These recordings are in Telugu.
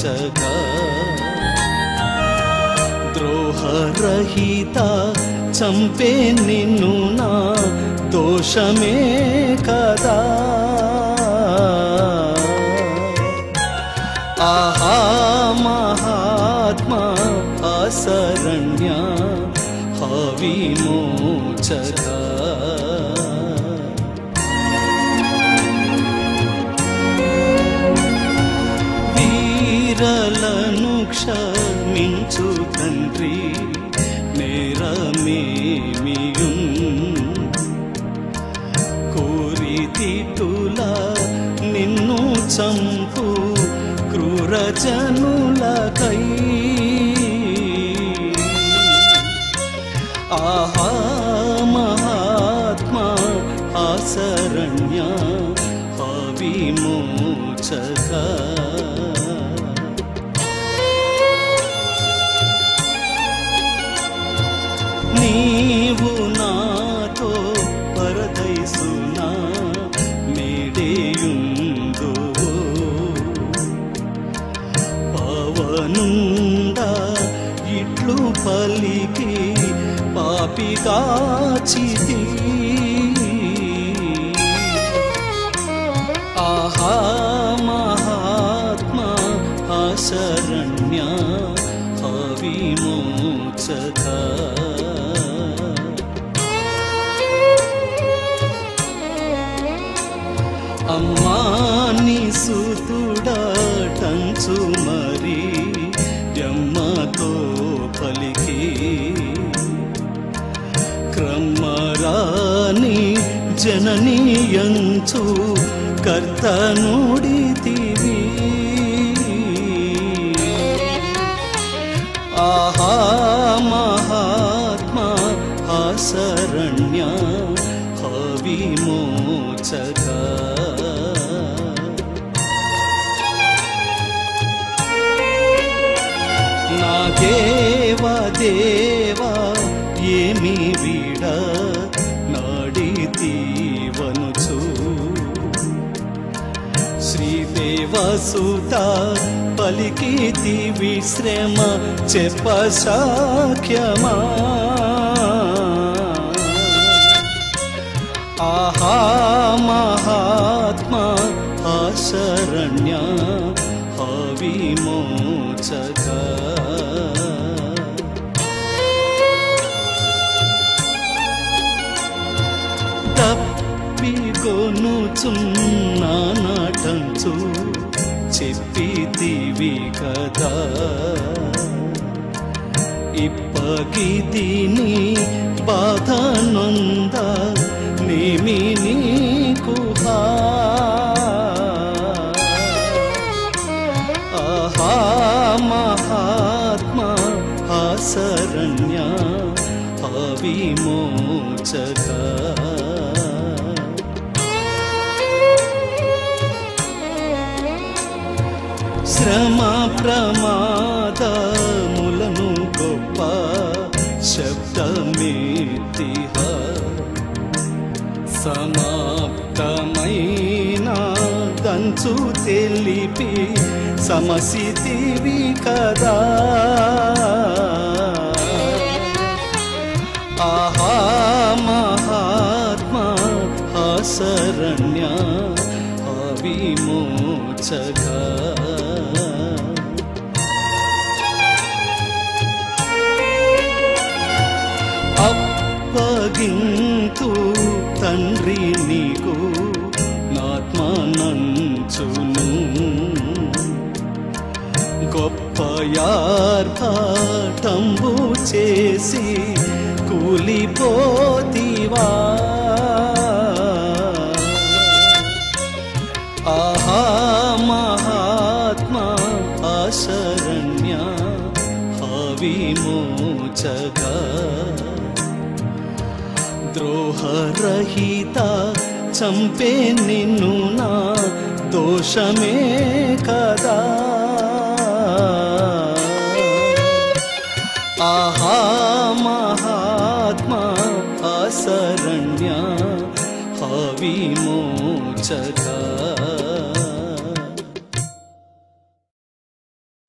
విమోచగా ద్రోహరహిత చంపే నిన్ను నా దోషమే కదా ఆహా మహాత్మా అశరణ్య హవిమోచగా వీరలను క్షమించు తండ్రి నేరమేమియున్ కోరితితుల నిన్ను చంపు క్రూరజనులకై ఆహా మహాత్మా ఆశరణ్య అవిమోచగా నీవు నాతో పరదైసునా మేడేయుందో పవనుండా ఇట్లు పలికి పాపిగాచితి ఆహా మహాత్మా అశరణ్య అవిమోచగా అమ్మాని సుతుడటంచు మరి జమ్మతో పలికి క్రమరాని జననీయంచు కర్తనుడితివి ఆహా మహాత్మా అశరణ్య హవిమోచగా నా దేవా దేవా ఏమి వీడ నాడితీవనుచు శ్రీదేవసుత పలికితి విశ్రమ చెప్ప సాఖ్యమా ఆహా మహాత్మా అశరణ్య హవిమోచగా తప్పికొనుచున్నానటంచు చెప్పితివి కదా ఇప్పగితిని బాధ నొంద నేమి నీకు హా. ఆహా మహాత్మా అశరణ్య అవిమోచగా శ్రమ ప్రమాదములను గొప్ప శబ్దమేతిహ సమాప్తమైన దంచు తెలిపి సమసితివి కదా ఆహా మహాత్మా అశరణ్య అవిమోచగా అప్పగింతు తండ్రి నీకు నాత్మానంచును గొప్ప యార్భాటంబు చేసి కూలిపోతివా ఆహా మహాత్మా అశరణ్య హవిమోచగా ద్రోహరహిత చంపే నిన్ను నా దోషమే కదా ఆహా మహాత్మా అశరణ్య హవిమోచగా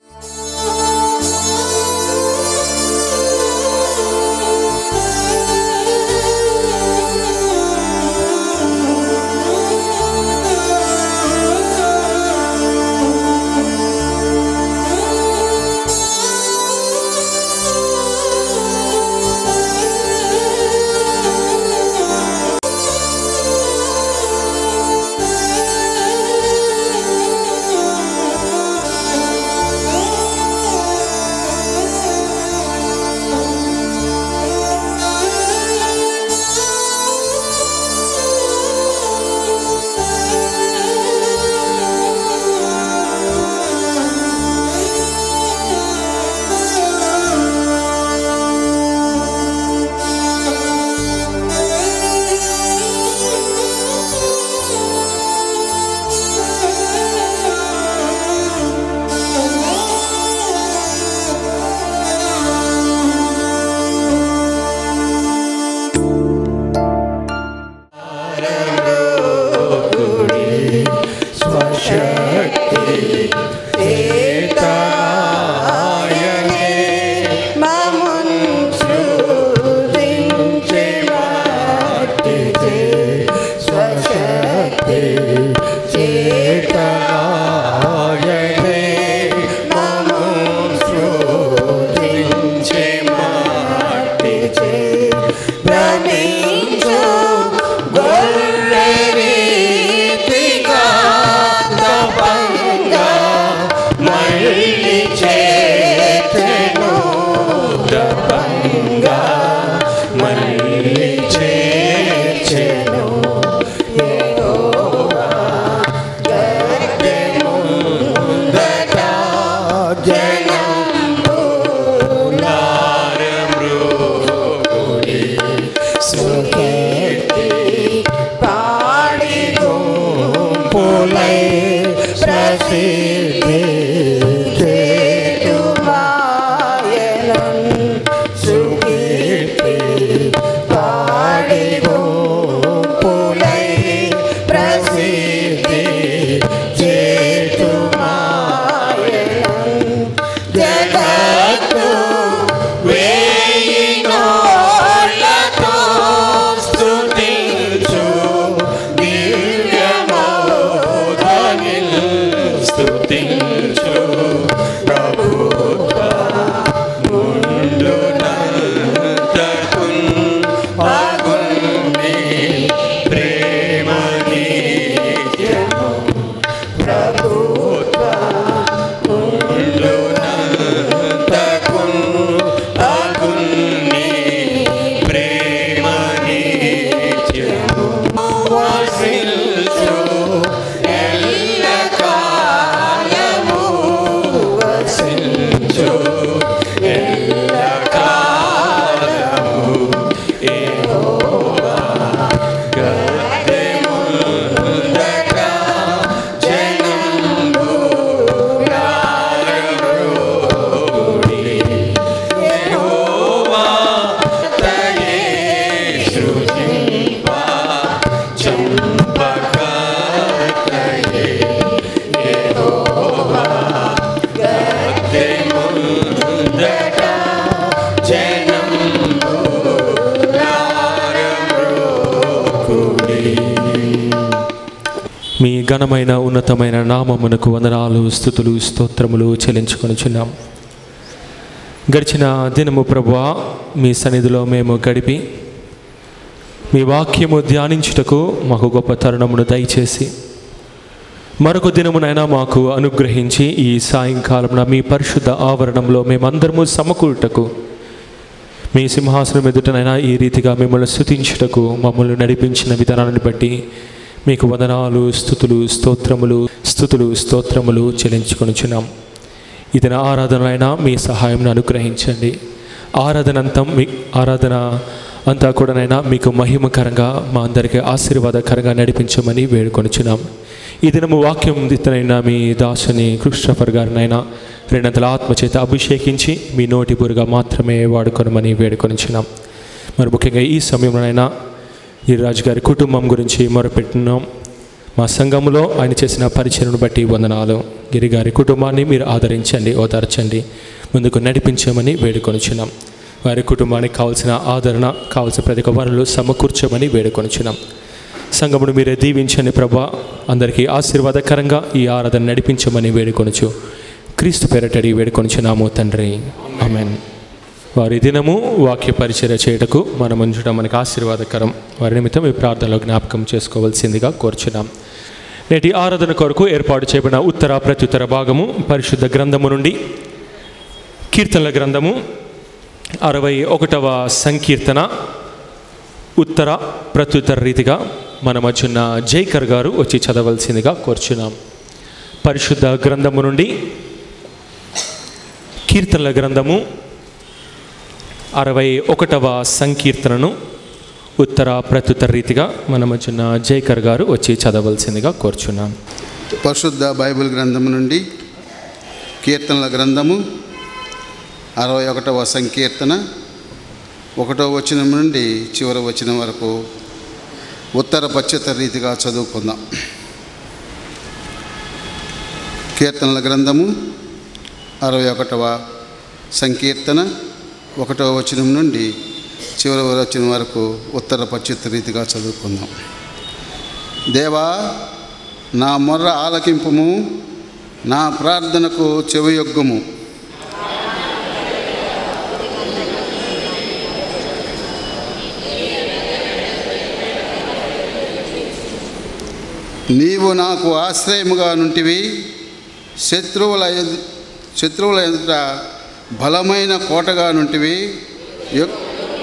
ప్రసిద్ధి చేయుమాయనన్ సుకీర్తి పాడి గుంపులై ప్రసిద్ధి చేయుమాయనన్ జగత్తు వేయినోళ్ళతో స్తుతించు దివ్యమౌధనిల్ స్తుతించు ప్రభుత్వ ముందునంతకున్ పగుని ప్రేమ నిత్యము ప్రభుత్వ ముందునంతకున్ పగుని ప్రేమ నిత్యము వసిల్చు ఎల్లకాలము వసిల్చు ఎల్లకాలము యెహోవా గద్దె ముందట జనంబు రారమ్రోడి. యెహోవా తయే సృజింప చంపకతయే యెహోవా గద్దె ముందట జనంబు రారమ్రోకుడి. మీ ఘనమైన ఉన్నతమైన నామమునకు వందనాలు స్థుతులు స్తోత్రములు చెల్లించుకొనుచున్నాం గడిచిన దినము ప్రభువా మీ సన్నిధిలో మేము గడిపి మీ వాక్యము ధ్యానించుటకు మాకు గొప్ప తరుణమును దయచేసి మరొక దినమునైనా మాకు అనుగ్రహించి ఈ సాయంకాలమున మీ పరిశుద్ధ ఆవరణంలో మేమందరము సమకూరుటకు మీ సింహాసనం ఎదుటనైనా ఈ రీతిగా మిమ్మల్ని స్థుతించుటకు మమ్మల్ని నడిపించిన విధానాన్ని బట్టి మీకు వదనాలు స్థుతులు స్తోత్రములు స్థుతులు స్తోత్రములు చెల్లించుకొనుచున్నాం ఇది నా ఆరాధనలైనా మీ సహాయం అనుగ్రహించండి ఆరాధన అంతం మీ ఆరాధన అంతా కూడానైనా మీకు మహిమకరంగా మా అందరికీ ఆశీర్వాదకరంగా నడిపించమని వేడుకొనుచున్నాం ఈ దినము వాక్యం దిత్తనైనా మీ దాసుని కృష్ణఫర్ గారినైనా రెండంతల ఆత్మచేత అభిషేకించి మీ నోటి బురుగా మాత్రమే వాడుకొనమని వేడుకొనిచున్నాం మరి ముఖ్యంగా ఈ సమయంలోనైనా ఈ రాజు గారి కుటుంబం గురించి మొరపెట్టున్నాం మా సంఘంలో ఆయన చేసిన పరిచయను బట్టి వందనాలు గిరి గారి కుటుంబాన్ని మీరు ఆదరించండి ఓదార్చండి ముందుకు నడిపించమని వేడుకొనిచున్నాం వారి కుటుంబానికి కావాల్సిన ఆదరణ కావాల్సిన ప్రతి ఒక్క వనరులు సమకూర్చమని వేడుకొనిచున్నాం సంఘమును మీరే దీవించండి ప్రభా అందరికీ ఆశీర్వాదకరంగా ఈ ఆరాధన నడిపించమని వేడుకొనుచు క్రీస్తు పేరటడి వేడుకొనిచున్నాము తండ్రి ఆమెన్ వారి దినము వాక్య పరిచర్య చేయుటకు మనం ఉంచడం మనకు ఆశీర్వాదకరం వారి నిమిత్తం ఈ ప్రార్థనలో జ్ఞాపకం చేసుకోవాల్సిందిగా కోరుచున్నాం నేటి ఆరాధన కొరకు ఏర్పాటు చేయబడిన ఉత్తర ప్రత్యుత్తర భాగము పరిశుద్ధ గ్రంథము నుండి కీర్తనల గ్రంథము అరవై ఒకటవ సంకీర్తన ఉత్తర ప్రత్యుత్తర రీతిగా మన మధ్యున్న జైకర్ గారు వచ్చి చదవలసిందిగా కోరుచున్నాం పరిశుద్ధ గ్రంథము నుండి కీర్తనల గ్రంథము అరవై ఒకటవ సంకీర్తనను ఉత్తర ప్రత్యుత్తర రీతిగా మన మధ్యున్న జైకర్ గారు వచ్చి చదవలసిందిగా కోరుచున్నాం పరిశుద్ధ బైబిల్ గ్రంథము నుండి కీర్తనల గ్రంథము అరవై ఒకటవ సంకీర్తన ఒకటో వచనం నుండి చివరి వచనం వరకు ఉత్తర పశ్చిత రీతిగా చదువుకుందాం కీర్తనల గ్రంథము అరవై ఒకటవ సంకీర్తన ఒకటవ వచనం నుండి చివరి వచనం వరకు ఉత్తర పశ్చిత రీతిగా చదువుకుందాం దేవా నా మొర్ర ఆలకింపుము నా ప్రార్థనకు చెవియొగ్గుము నీవు నాకు ఆశ్రయముగా నుంటివి శత్రువుల ఎదు శత్రువుల ఎదుట బలమైన కోటగా నుంటివి యొ-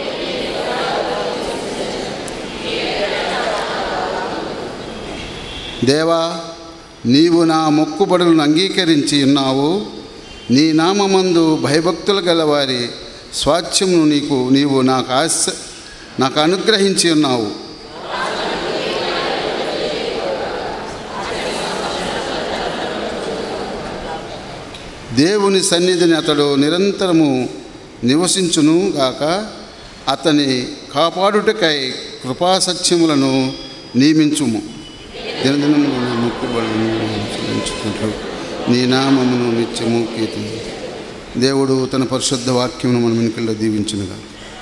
దేవా నీవు నా మొక్కుబడులను అంగీకరించి ఉన్నావు నీ నామమందు భయభక్తులు గలవారి స్వాస్థ్యమును నీకు నీవు నాకు ఆశ నాకు అనుగ్రహించి ఉన్నావు దేవుని సన్నిధిని అతడు నిరంతరము నివసించును గాక అతని కాపాడుటకై కృపాసత్యములను నియమించుము దినదినము నా మొక్కుబడులను చెల్లించుకుంటూ నీ నామమును నిత్యము కీర్తి దేవుడు తన పరిశుద్ధ వాక్యమును మన వెనుకల్లో దీవించునుగా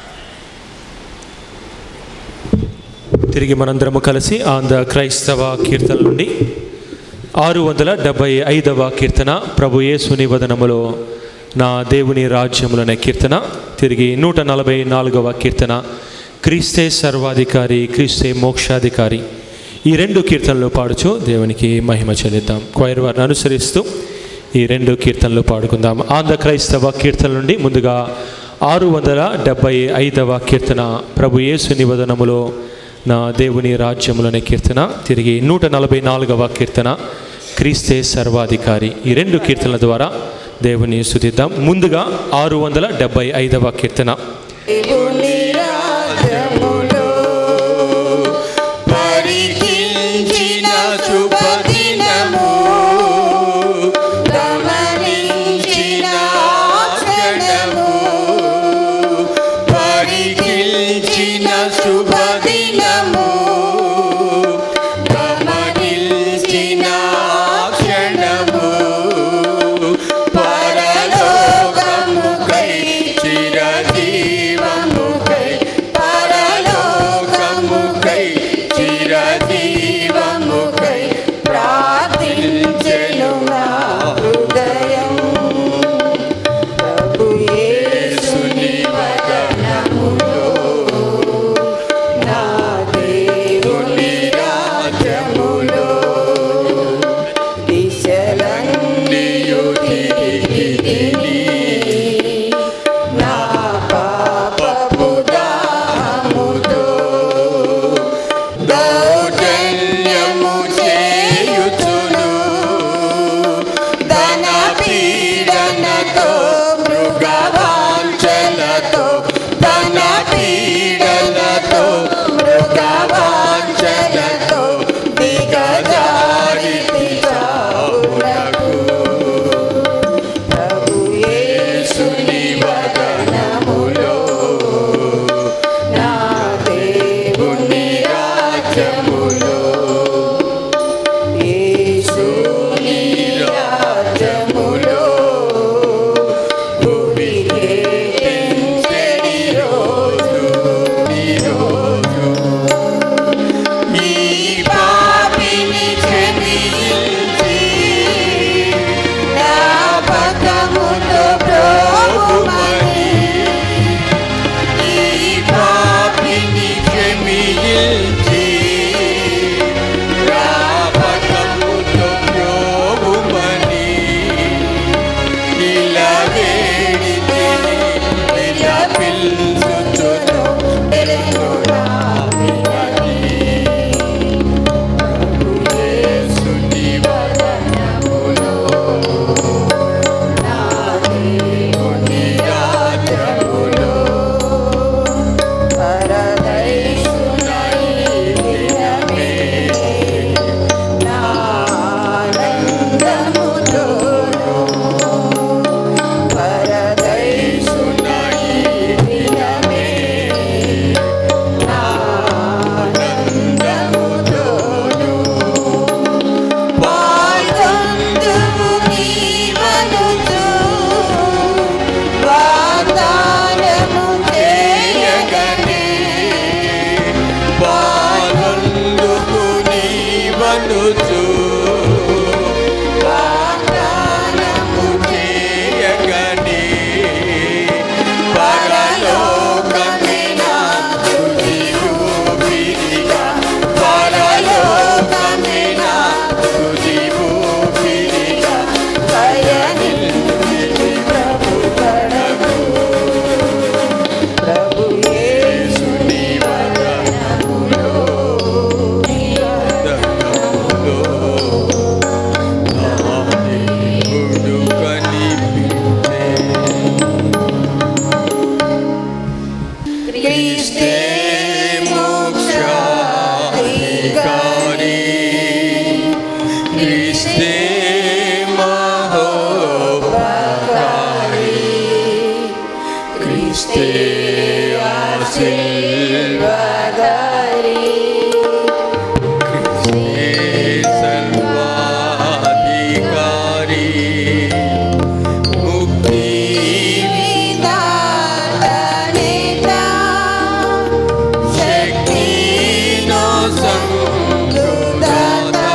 తిరిగి మనందరము కలిసి ఆంధ్ర క్రైస్తవ కీర్తన నుండి ఆరు వందల డెబ్భై ఐదవ కీర్తన ప్రభు యేసుని వదనములో నా దేవుని రాజ్యములనే కీర్తన తిరిగి నూట నలభై నాలుగవ కీర్తన క్రీస్తే సర్వాధికారి క్రీస్తే మోక్షాధికారి ఈ రెండు కీర్తనలు పాడుచు దేవునికి మహిమ చెల్లిద్దాం క్వైర్ వారిని అనుసరిస్తూ ఈ రెండు కీర్తనలు పాడుకుందాం ఆంధ్ర క్రైస్తవ కీర్తన నుండి ముందుగా ఆరు వందల డెబ్భై ఐదవ కీర్తన ప్రభు యేసుని వదనములో నా దేవుని రాజ్యములనే కీర్తన తిరిగి నూట నలభై నాలుగవ కీర్తన క్రీస్తే సర్వాధికారి ఈ రెండు కీర్తనల ద్వారా దేవుని స్థుతిద్దాం ముందుగా ఆరు వందల డెబ్భై ఐదవ కీర్తన దేవుని రాజ్యములో పరికించిన శుభదినము గమనించిన క్షణము పరికించిన శుభదినము గమనించిన క్షణము పరలోకముకై చిరజీవముకై పరలోకముకై చిరజీవముకై ప్రార్థించెను నా హృదయం ప్రభు యేసుని వదనములో నా सर्वाधिकारी मुक्ति शक्ति नो संगदाता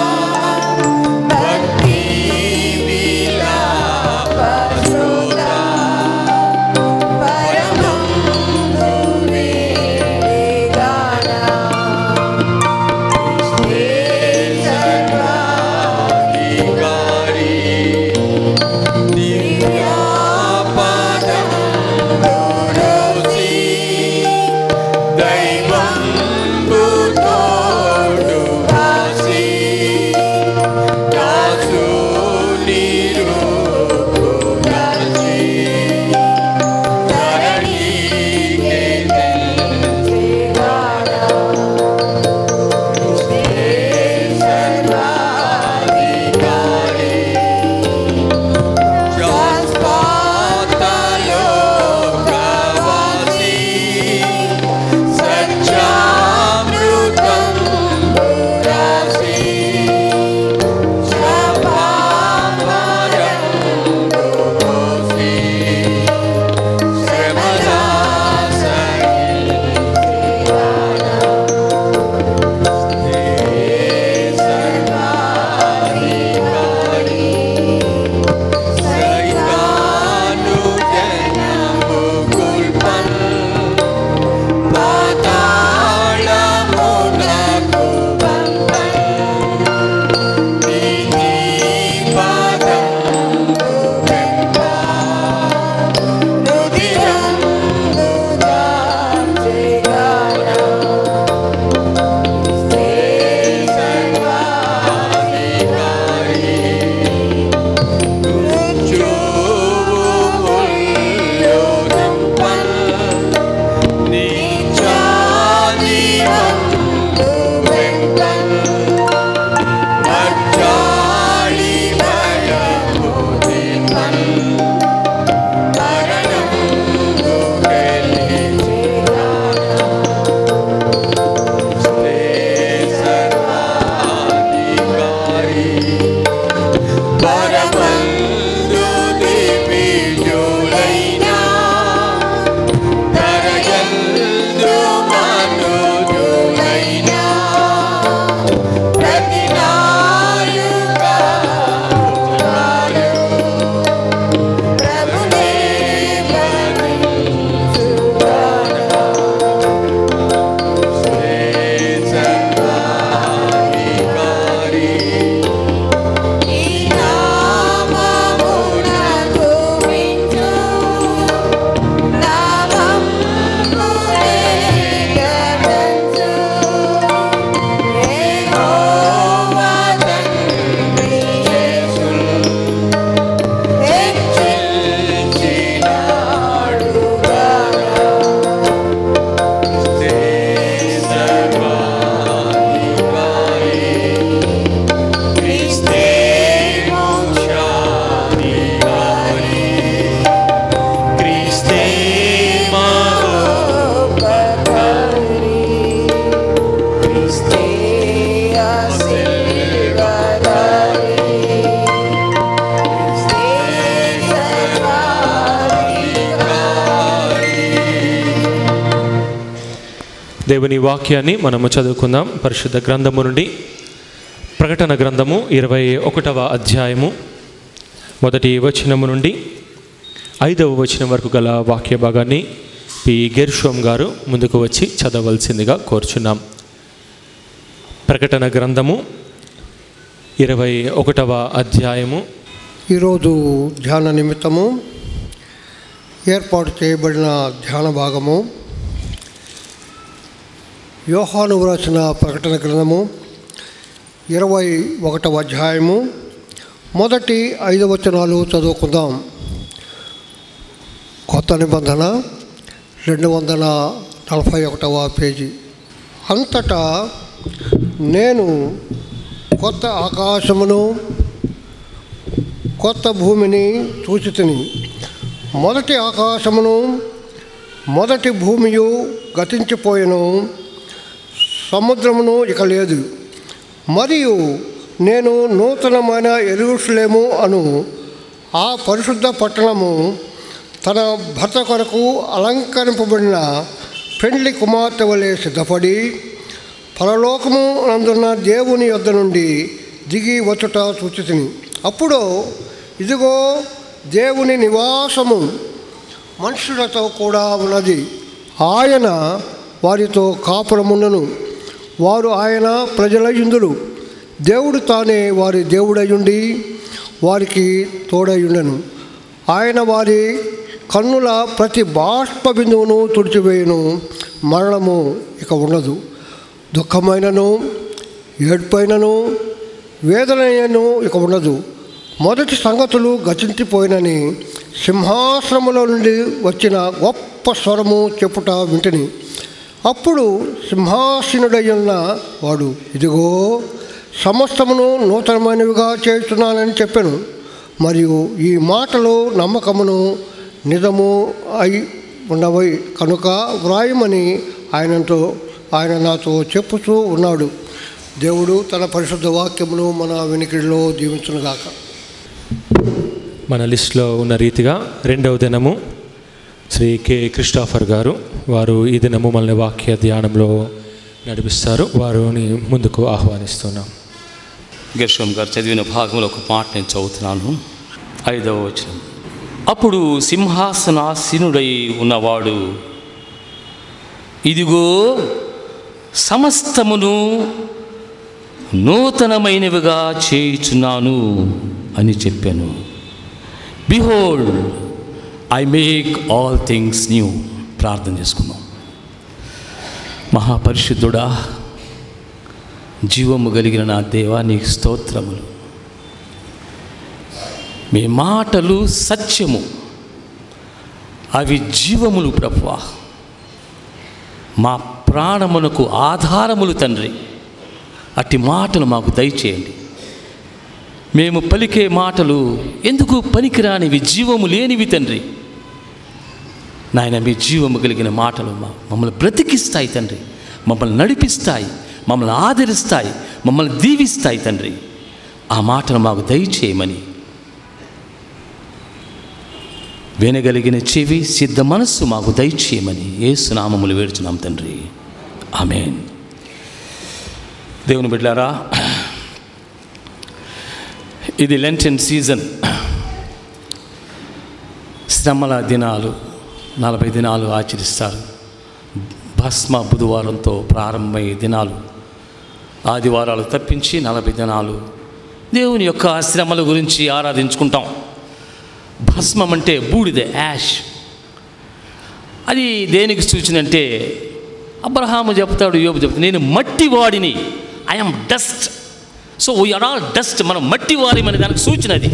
भक्ति विलाप श्रोता अधिकारी दिव्यापदं दोरोसि दैवं भूतोडु भासि दासो निरूपदासि धरणीके పరమందు దివిజులైనా దరయందు మనుజులైనా ప్రతి నాయుగా ప్రభునే సర్వాధికారి Christe mokshanikari Christe mahopakari Christe asirgadari Christe దేవుని వాక్యాన్ని మనము చదువుకుందాం పరిశుద్ధ గ్రంథము నుండి ప్రకటన గ్రంథము ఇరవై ఒకటవ అధ్యాయము మొదటి వచనము నుండి ఐదవ వచనం వరకు గల వాక్య భాగాన్ని పి గెర్షోమ్ గారు ముందుకు వచ్చి చదవలసిందిగా కోరుచున్నాం ప్రకటన గ్రంథము ఇరవై ఒకటవ అధ్యాయము ఈరోజు ధ్యాన నిమిత్తము ఏర్పాటు చేయబడిన ధ్యాన భాగము యోహాను వ్రాసిన ప్రకటన గ్రంథము ఇరవై ఒకటవ అధ్యాయము మొదటి ఐదు వచనాలు చదువుకుందాం కొత్త నిబంధన రెండు వందల నలభై ఒకటవ పేజీ అంతటా నేను కొత్త ఆకాశమును కొత్త భూమిని చూచితిని మొదటి ఆకాశమును మొదటి భూమియు గతించిపోయెను సముద్రమును ఇక లేదు మరియు నేను నూతనమైన ఎరుషులేము అను ఆ పరిశుద్ధ పట్టణము తన భర్త కొరకు అలంకరింపబడిన పెండ్లి కుమార్తె వలె సిద్ధపడి పరలోకము నందున్న దేవుని యొద్ద నుండి దిగి వచ్చుట చూచితిని అప్పుడు ఇదిగో దేవుని నివాసము మనుషులతో కూడా ఉన్నది ఆయన వారితో కాపురముండును వారు ఆయన ప్రజలయుందులు దేవుడు తానే వారి దేవుడయుండి వారికి తోడయుండెను ఆయన వారి కన్నుల ప్రతి బాష్ప బిందువును తుడిచివేయును మరణము ఇక ఉండదు దుఃఖమైనను ఏడ్పైనను వేదనైనను ఇక ఉండదు మొదటి సంగతులు గతించిపోయినని సింహాసనములో నుండి వచ్చిన గొప్ప స్వరము చెప్పుట వింటిని అప్పుడు సింహాసనుడయ్యున్న వాడు ఇదిగో సమస్తమును నూతనమైనవిగా చేస్తున్నానని చెప్పాను మరియు ఈ మాటలు నమ్మకమును నిజము అయి ఉన్నవి కనుక వ్రాయమని ఆయనతో ఆయన నాతో చెప్పుతూ ఉన్నాడు దేవుడు తన పరిశుద్ధ వాక్యమును మన వెనికిడిలో దీవించునుగాక మన లిస్టులో ఉన్న రీతిగా రెండవ దినము శ్రీ కె క్రిస్టాఫర్ గారు వారు ఈ దినము మనల్ని వాక్య ధ్యానంలో నడిపిస్తారు వారిని ముందుకు ఆహ్వానిస్తున్నాం గెర్షోం గారు చదివిన భాగంలో ఒక మాట నేను చదువుతున్నాను ఐదవ వచనం అప్పుడు సింహాసనాసీనుడై ఉన్నవాడు ఇదిగో సమస్తమును నూతనమైనవిగా చేయుచున్నాను అని చెప్పాను behold I make all things new ప్రార్థన చేసుకుందాం మహాపరిశుద్ధుడా జీవము కలిగిన నా దేవా నీకు స్తోత్రములు మీ మాటలు సత్యము అవి జీవములు ప్రభువా మా ప్రాణమునకు ఆధారములు తండ్రి అట్టి మాటలు మాకు దయచేయండి మేము పలికే మాటలు ఎందుకు పనికిరానివి జీవము లేనివి తండ్రి నాయన మీ జీవము కలిగిన మాటలు మా మమ్మల్ని బ్రతికిస్తాయి తండ్రి మమ్మల్ని నడిపిస్తాయి మమ్మల్ని ఆదరిస్తాయి మమ్మల్ని దీవిస్తాయి తండ్రి ఆ మాటను మాకు దయచేయమని వినగలిగిన చెవి సిద్ధ మనస్సు మాకు దయచేయమని ఏసునామములు వేడుచున్నాం తండ్రి ఆమెన్ దేవుని బిడ్డారా ఇది లెంటన్ సీజన్ శ్రమల దినాలు నలభై దినాలు ఆచరిస్తారు భస్మ బుధవారంతో ప్రారంభమయ్యే దినాలు ఆదివారాలు తప్పించి నలభై దినాలు దేవుని యొక్క శ్రమల గురించి ఆరాధించుకుంటాం భస్మం అంటే బూడిద యాష్ అది దేనికి సూచన అంటే అబ్రహాము చెప్తాడు యోబు చెప్తాడు నేను మట్టి వాడిని I'm dust so we are all dust మనం మట్టి వారిమని దానికి సూచన అది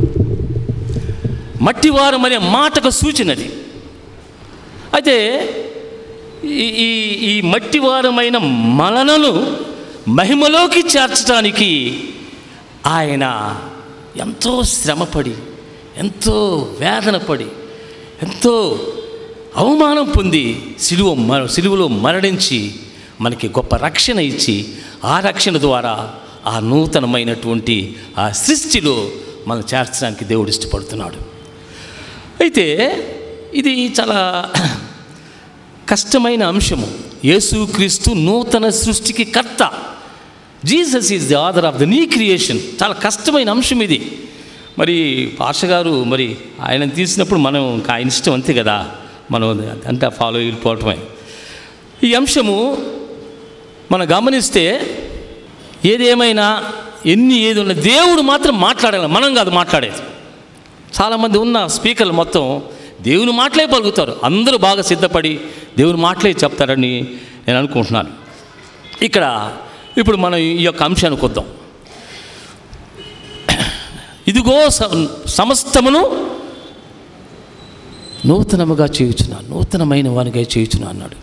మట్టివారం అనే మాటకు సూచన అది అయితే ఈ ఈ ఈ మట్టివారమైన మలనను మహిమలోకి చేర్చడానికి ఆయన ఎంతో శ్రమపడి ఎంతో వేదన పడి ఎంతో అవమానం పొంది సిలువ మ సిలువలో మరణించి మనకి గొప్ప రక్షణ ఇచ్చి ఆ రక్షణ ద్వారా ఆ నూతనమైనటువంటి ఆ సృష్టిలో మనం చేర్చడానికి దేవుడు ఇష్టపడుతున్నాడు అయితే ఇది చాలా కష్టమైన అంశము యేసుక్రీస్తు నూతన సృష్టికి కర్త Jesus is the author of the new creation చాలా కష్టమైన అంశం ఇది మరి పాష గారు మరి ఆయన తీసినప్పుడు మనం ఇంకా ఆయన ఇష్టం అంతే కదా మనం అంతా ఫాలో అయిపోవటమే ఈ అంశము మనం గమనిస్తే ఏదేమైనా ఎన్ని ఏది ఉన్నా దేవుడు మాత్రం మాట్లాడాలి మనం కాదు మాట్లాడేది చాలామంది ఉన్న స్పీకర్లు మొత్తం దేవుని మాటలే పలుకుతారు అందరూ బాగా సిద్ధపడి దేవుని మాటలే చెప్తారని నేను అనుకుంటున్నాను ఇక్కడ ఇప్పుడు మనం ఈ యొక్క అంశానికి వద్దాం ఇదిగో స- సమస్తమును నూతనముగా చేయుచున్నా నూతనమైన వానిగా చేయుచున్నా అన్నాడు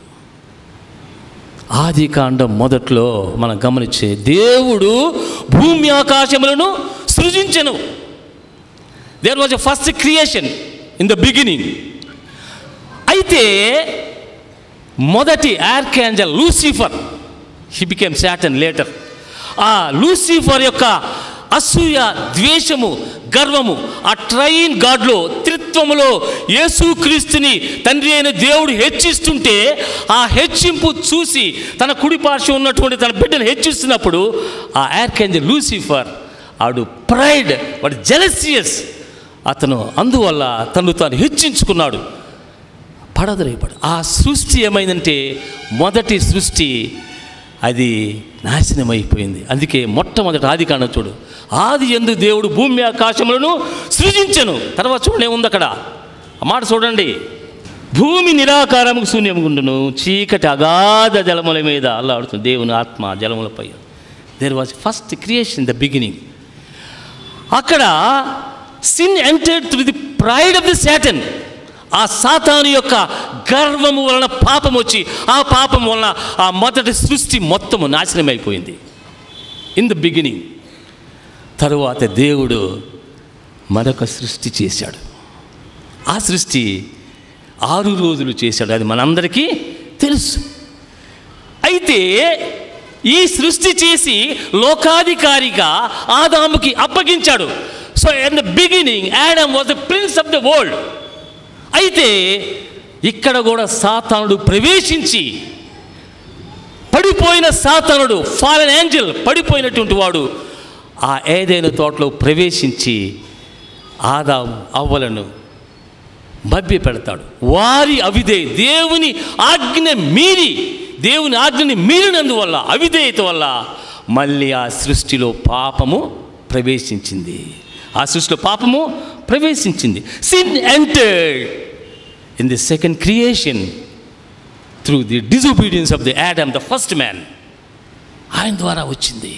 ఆది కాండం మొదట్లో మనం గమనించే దేవుడు భూమి ఆకాశములను సృజించెను there was a first creation in the beginning అయితే మొదటి archangel Lucifer he became Satan later ఆ లూసిఫర్ యొక్క అసూయ ద్వేషము గర్వము ఆ ట్రైన్ గాడ్లో త్రిత్వములో యేసుక్రీస్తుని తండ్రి అయిన దేవుడు హెచ్చిస్తుంటే ఆ హెచ్చింపు చూసి తన కుడి పార్శ్వం ఉన్నటువంటి తన బిడ్డను హెచ్చిస్తున్నప్పుడు ఆ యార్కేంజల్ లూసిఫర్ ఆడు ప్రైడ్ వాడు జెలసియస్ అతను అందువల్ల తను తాను హెచ్చించుకున్నాడు పడదరైపడు ఆ సృష్టి ఏమైందంటే మొదటి సృష్టి అది నాశనమైపోయింది అందుకే మొట్టమొదటి ఆది కాండం చూడు ఆది ఎందు దేవుడు భూమి ఆకాశములను సృజించను తర్వాత చూడండి ఏముంది అక్కడ ఆ మాట చూడండి భూమి నిరాకారముకు శూన్యముగుండును చీకటి అగాధ జలముల మీద అల్లాడుతుంది దేవుని ఆత్మ జలములపై there was first creation the beginning అక్కడ sin entered through the pride of the Satan ఆ సాతాను యొక్క గర్వము వలన పాపం వచ్చి ఆ పాపం వలన ఆ మొదటి సృష్టి మొత్తము నాశనం అయిపోయింది ఇన్ ద బిగినింగ్ తరువాత దేవుడు మరొక సృష్టి చేశాడు ఆ సృష్టి ఆరు రోజులు చేశాడు అది మనందరికీ తెలుసు అయితే ఈ సృష్టి చేసి లోకాధికారిగా ఆదాముకి అప్పగించాడు so in the beginning Adam was the prince of the world అయితే ఇక్కడ కూడా సాతానుడు ప్రవేశించి పడిపోయిన సాతానుడు ఫాలన్ ఏంజల్ పడిపోయినటువంటి వాడు ఆ ఏదైనా తోటలో ప్రవేశించి ఆదాం అవ్వలను మభ్య పెడతాడు వారి అవిధే దేవుని ఆజ్ఞ మీరి దేవుని ఆజ్ఞని మీరినందువల్ల అవిధేయత వల్ల మళ్ళీ ఆ సృష్టిలో పాపము ప్రవేశించింది ఆ సృష్టిలో పాపము ప్రవేశించింది sin entered in the second creation through the disobedience of the Adam the first man ఆయన ద్వారా వచ్చింది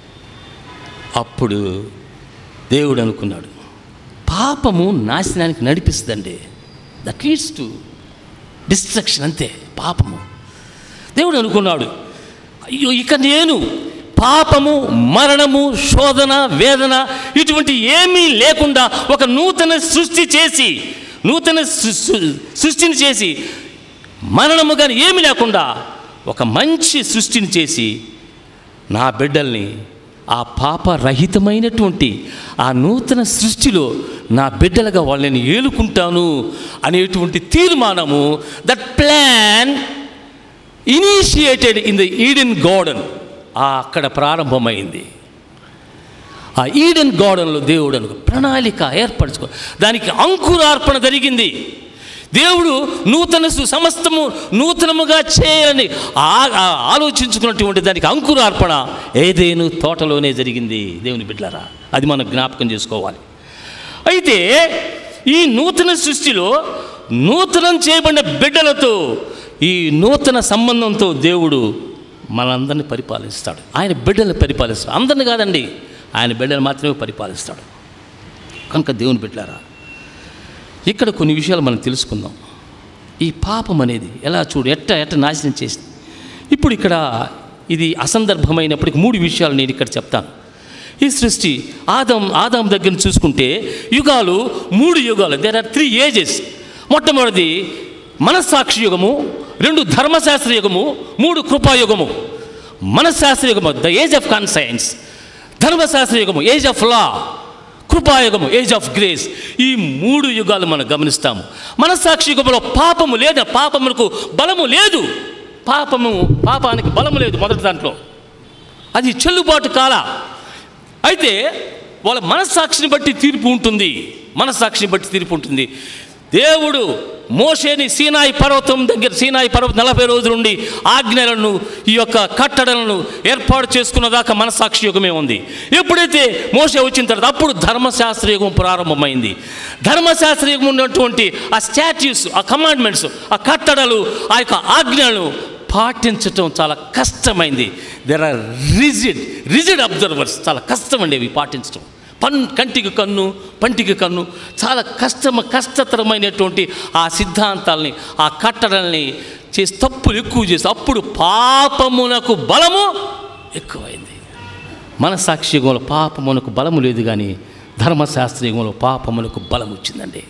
అప్పుడు దేవుడు అనుకున్నాడు పాపము నాశనానికి నడిపిస్తుందండి దట్ లీడ్స్ టు డిస్ట్రక్షన్ అంతే పాపము దేవుడు అనుకున్నాడు అయ్యో ఇక నేను పాపము మరణము శోధన వేదన ఇటువంటి ఏమీ లేకుండా ఒక నూతన సృష్టి చేసి నూతన సృ- సృ- సృష్టిని చేసి మరణము కానీ ఏమీ లేకుండా ఒక మంచి సృష్టిని చేసి నా బిడ్డల్ని ఆ పాపరహితమైనటువంటి ఆ నూతన సృష్టిలో నా బిడ్డలుగా వాళ్ళని ఏలుకుంటాను అనేటువంటి తీర్మానము that plan initiated in the Eden garden ఆ అక్కడ ప్రారంభమైంది ఆ ఈడెన్ గార్డెన్లో దేవుడు అనుకో ప్రణాళిక ఏర్పరచుకో దానికి అంకురార్పణ జరిగింది దేవుడు నూతన సు- సమస్తము నూతనముగా చేయాలని ఆ- ఆ ఆలోచించుకున్నటువంటి దానికి అంకురార్పణ ఏదేను తోటలోనే జరిగింది దేవుని బిడ్డలారా అది మనం జ్ఞాపకం చేసుకోవాలి అయితే ఈ నూతన సృష్టిలో నూతనం చేయబడిన బిడ్డలతో ఈ నూతన సంబంధంతో దేవుడు మనందరిని పరిపాలిస్తాడు ఆయన బిడ్డల్ని పరిపాలిస్తాడు అందరిని కాదండి ఆయన బిడ్డలు మాత్రమే పరిపాలిస్తాడు కనుక దేవుని బిడ్డలారా ఇక్కడ కొన్ని విషయాలు మనం తెలుసుకుందాం ఈ పాపం అనేది ఎలా చూడు ఎట్ట ఎట్ట నాశనం చేసింది ఇప్పుడు ఇక్కడ ఇది అసందర్భమైనప్పటికీ మూడు విషయాలు నేను ఇక్కడ చెప్తాను ఈ సృష్టి ఆదం ఆదాం దగ్గర నుంచి చూసుకుంటే యుగాలు మూడు యుగాలు దేర్ ఆర్ త్రీ ఏజెస్ మొట్టమొదటిది మనస్సాక్షి యుగము రెండు ధర్మశాస్త్ర యుగము మూడు కృపాయుగము మనశ్శాస్త్ర యుగము ద ఏజ్ ఆఫ్ కాన్సైన్స్ ధర్మశాస్త్ర యుగము ఏజ్ ఆఫ్ లా కృపాయుగము ఏజ్ ఆఫ్ గ్రేస్ ఈ మూడు యుగాలు మనం గమనిస్తాము మనస్సాక్షి యుగంలో పాపము లేదా పాపములకు బలము లేదు పాపము పాపానికి బలము లేదు మొదటి దాంట్లో అది చెల్లుబాటు కాల అయితే వాళ్ళ మనస్సాక్షిని బట్టి తీర్పు ఉంటుంది మనస్సాక్షిని బట్టి తీర్పు ఉంటుంది దేవుడు మోషేని సీనాయి పర్వతం దగ్గర సీనాయి పర్వతం నలభై రోజుల నుండి ఆజ్ఞలను ఈ యొక్క కట్టడలను ఏర్పాటు చేసుకున్న దాకా మనస్సాక్షి యుగమే ఉంది ఎప్పుడైతే మోసే వచ్చిన తర్వాత అప్పుడు ధర్మశాస్త్ర యుగం ప్రారంభమైంది ధర్మశాస్త్ర యుగం ఉన్నటువంటి ఆ స్టాట్యూస్ ఆ కమాండ్మెంట్స్ ఆ కట్టడలు ఆ యొక్క ఆజ్ఞలను పాటించటం చాలా కష్టమైంది there are rigid rigid observers చాలా కష్టమండి అవి పాటించడం పన్ కంటికి కన్ను పంటికి కన్ను చాలా కష్టమ కష్టతరమైనటువంటి ఆ సిద్ధాంతాలని ఆ కట్టడల్ని చేసి తప్పులు ఎక్కువ చేసి అప్పుడు పాపమునకు బలము ఎక్కువైంది మనసాక్షి యుగంలో పాపమునకు బలము లేదు కానీ ధర్మశాస్త్ర యుగంలో పాపమునకు బలం వచ్చిందండి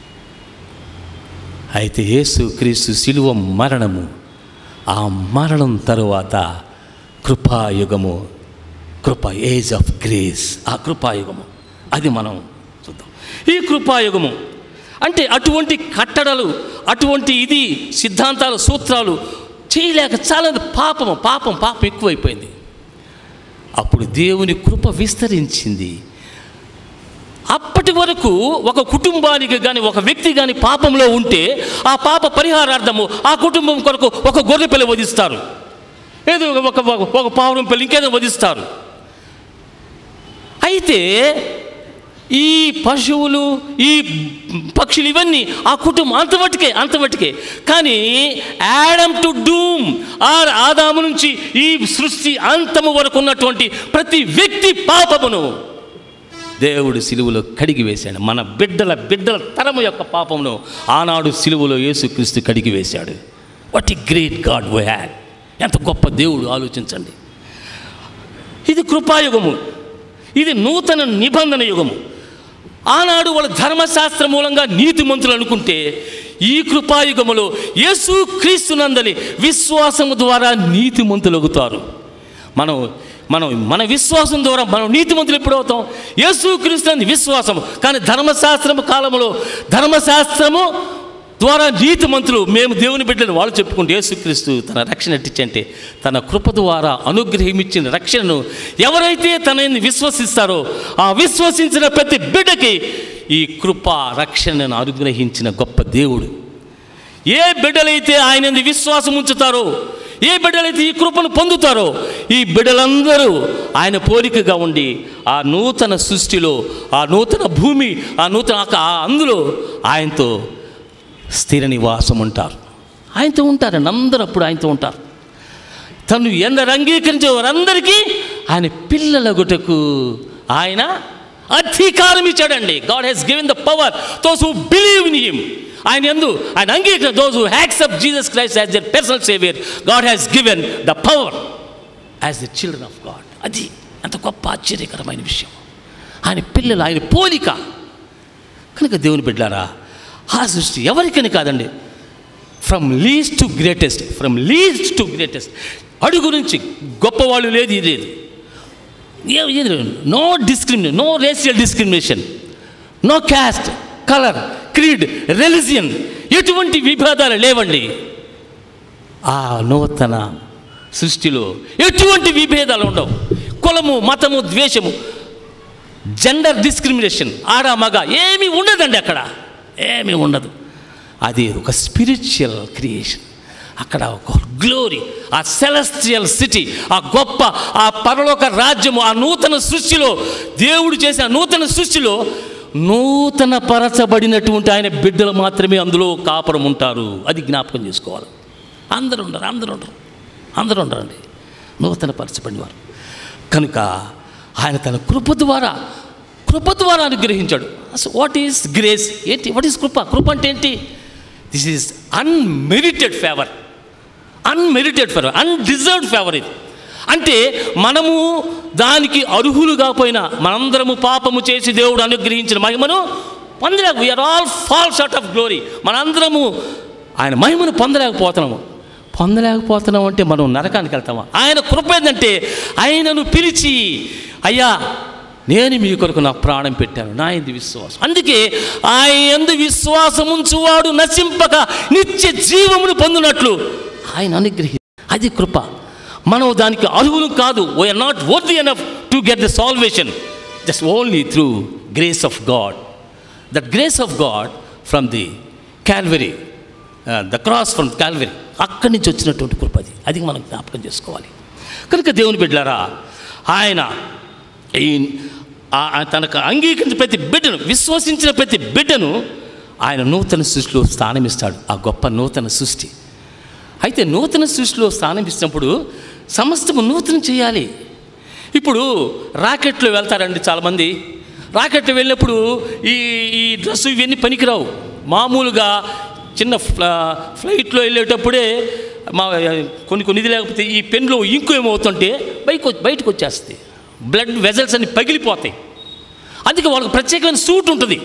అయితే యేసు క్రీస్తు శిలువ మరణము ఆ మరణం తరువాత కృపాయుగము కృప ఏజ్ ఆఫ్ గ్రేస్ ఆ కృపాయుగము అది మనం చూద్దాం ఈ కృపాయుగము అంటే అటువంటి కట్టడలు అటువంటి ఇది సిద్ధాంతాలు సూత్రాలు చేయలేక చాలా పాపము పాపం పాపం ఎక్కువైపోయింది అప్పుడు దేవుని కృప విస్తరించింది అప్పటి వరకు ఒక కుటుంబానికి కానీ ఒక వ్యక్తి కానీ పాపంలో ఉంటే ఆ పాప పరిహారార్థము ఆ కుటుంబం కొరకు ఒక గొర్రె పిల్ల వధిస్తారు ఏదో ఒక ఒక- ఒక పావురం పిల్ల ఇంకేదో వధిస్తారు అయితే ఈ పశువులు ఈ పక్షులు ఇవన్నీ ఆ కుటుంబం అంతవట్టుకే అంతవట్టుకే కానీ యాడమ్ టు డూమ్ ఆర్ ఆదాము నుంచి ఈ సృష్టి అంతము వరకు ఉన్నటువంటి ప్రతి వ్యక్తి పాపమును దేవుడు సిలువలో కడిగి వేశాడు మన బిడ్డల బిడ్డల తరము యొక్క పాపమును ఆనాడు సిలువలో యేసుక్రీస్తు కడిగి వేశాడు వాట్ ఈ గ్రేట్ గాడ్ వై హ్యాడ్ ఎంత గొప్ప దేవుడు ఆలోచించండి ఇది కృపాయుగము ఇది నూతన నిబంధన యుగము ఆనాడు వాళ్ళ ధర్మశాస్త్ర మూలంగా నీతిమంతులు అనుకుంటే ఈ కృపాయుగములో యేసు క్రీస్తునందని విశ్వాసము ద్వారా నీతిమంతులగుతారు మనం మనం మన విశ్వాసం ద్వారా మనం నీతిమంతులు ఎప్పుడు అవుతాం యేసు క్రీస్తు విశ్వాసము కానీ ధర్మశాస్త్రము కాలంలో ధర్మశాస్త్రము ద్వారా నీతిమంతులు మేము దేవుని బిడ్డలు వాళ్ళు చెప్పుకుంటే యేసుక్రీస్తు తన రక్షణ ఇచ్చంటే తన కృప ద్వారా అనుగ్రహం ఇచ్చిన రక్షణను ఎవరైతే తనని విశ్వసిస్తారో ఆ విశ్వసించిన ప్రతి బిడ్డకి ఈ కృప రక్షణను అనుగ్రహించిన గొప్ప దేవుడు ఏ బిడ్డలైతే ఆయన యందు విశ్వాసం ఉంచుతారో ఏ బిడ్డలైతే ఈ కృపను పొందుతారో ఈ బిడ్డలందరూ ఆయన పోలికగా ఉండి ఆ నూతన సృష్టిలో ఆ నూతన భూమి ఆ నూతన ఆక- ఆ అందులో ఆయనతో స్థిర నివాసం ఉంటారు ఆయనతో ఉంటారండి అందరూ అప్పుడు ఆయనతో ఉంటారు తను ఎందరు అంగీకరించే వారందరికీ ఆయన పిల్లలగుటకు ఆయన అధికారం ఇచ్చాడండి God he's given the power those who believe in him ఆయన ఎందు ఆయన అంగీకరణ those who accept Jesus Christ as their personal saviour God has given the power as the children of God అది అంత గొప్ప ఆశ్చర్యకరమైన విషయం ఆయన పిల్లలు ఆయన పోలిక కనుక దేవుని బిడ్డారా ఆ సృష్టి ఎవరికని కాదండి from least to greatest from least to greatest అడుగు నుంచి గొప్పవాళ్ళు లేదు ఇది లేదు ఏ- ఏది లేదు. No discrimination no racial discrimination no caste colour creed religion ఎటువంటి విభేదాలు లేవండి ఆ నూతన సృష్టిలో ఎటువంటి విభేదాలు ఉండవు కులము మతము ద్వేషము జెండర్ డిస్క్రిమినేషన్ ఆడ మగ ఏమీ ఉండదండి అక్కడ ఏమీ ఉండదు అది ఒక స్పిరిచువల్ క్రియేషన్ అక్కడ ఒక గ్లోరీ ఆ సెలస్ట్రియల్ సిటీ ఆ గొప్ప ఆ పరలోక రాజ్యము ఆ నూతన సృష్టిలో దేవుడు చేసిన నూతన సృష్టిలో నూతన పరచబడినటువంటి ఆయన బిడ్డలు మాత్రమే అందులో కాపురం ఉంటారు అది జ్ఞాపకం చేసుకోవాలి అందరూ ఉండరు అందరూ ఉండరు అందరూ ఉండరండి నూతన పరచబడినవారు కనుక ఆయన తన కృప ద్వారా కృప ద్వారా అనుగ్రహించాడు వాట్ ఈస్ గ్రేస్ ఏంటి వాట్ ఈస్ కృప కృప అంటే ఏంటి this is unmerited favour unmerited favour undeserved favour ఇది అంటే మనము దానికి అర్హులు కాకపోయినా మనందరము పాపము చేసి దేవుడు అనుగ్రహించిన మహిమను పొందలేక we are all fall short of glory మనందరము ఆయన మహిమను పొందలేకపోతున్నాము పొందలేకపోతున్నాం అంటే మనం నరకానికి వెళ్తామా ఆయన కృప ఏంటంటే ఆయనను పిలిచి అయ్యా నేను మీ కొరకు నా ప్రాణం పెట్టాను నా ఎందు విశ్వాసం అందుకే ఆయన ఎందు విశ్వాసం ఉంచువాడు నశింపక నిత్య జీవమును పొందినట్లు ఆయన అనుగ్రహి అది కృప మనం దానికి అర్హులు కాదు we are not worthy enough to get the salvation just only through grace of God that grace of God from the Calvary the cross from Calvary అక్కడి నుంచి వచ్చినటువంటి కృప అది అది మనం జ్ఞాపకం చేసుకోవాలి కనుక దేవుని బిడ్డలారా ఆయన ఈ ఆ- ఆ తనకు అంగీకరించిన ప్రతి బిడ్డను విశ్వసించిన ప్రతి బిడ్డను ఆయన నూతన సృష్టిలో స్థానమిస్తాడు ఆ గొప్ప నూతన సృష్టి అయితే నూతన సృష్టిలో స్థానం ఇచ్చినప్పుడు సమస్తము నూతనం చేయాలి ఇప్పుడు రాకెట్లో వెళ్తారండి చాలామంది రాకెట్లో వెళ్ళినప్పుడు ఈ ఈ డ్రెస్సు ఇవన్నీ పనికిరావు మామూలుగా చిన్న ఫ్ల- ఫ్లైట్లో వెళ్ళేటప్పుడే మా కొన్ని కొన్ని ఇది లేకపోతే ఈ పెన్లో ఇంకు ఏమవుతుంటే బయటకు బయటకు వచ్చేస్తుంది బ్లడ్ వెజల్స్ అన్ని పగిలిపోతాయి అందుకే వాళ్ళకి ప్రత్యేకమైన సూట్ ఉంటుంది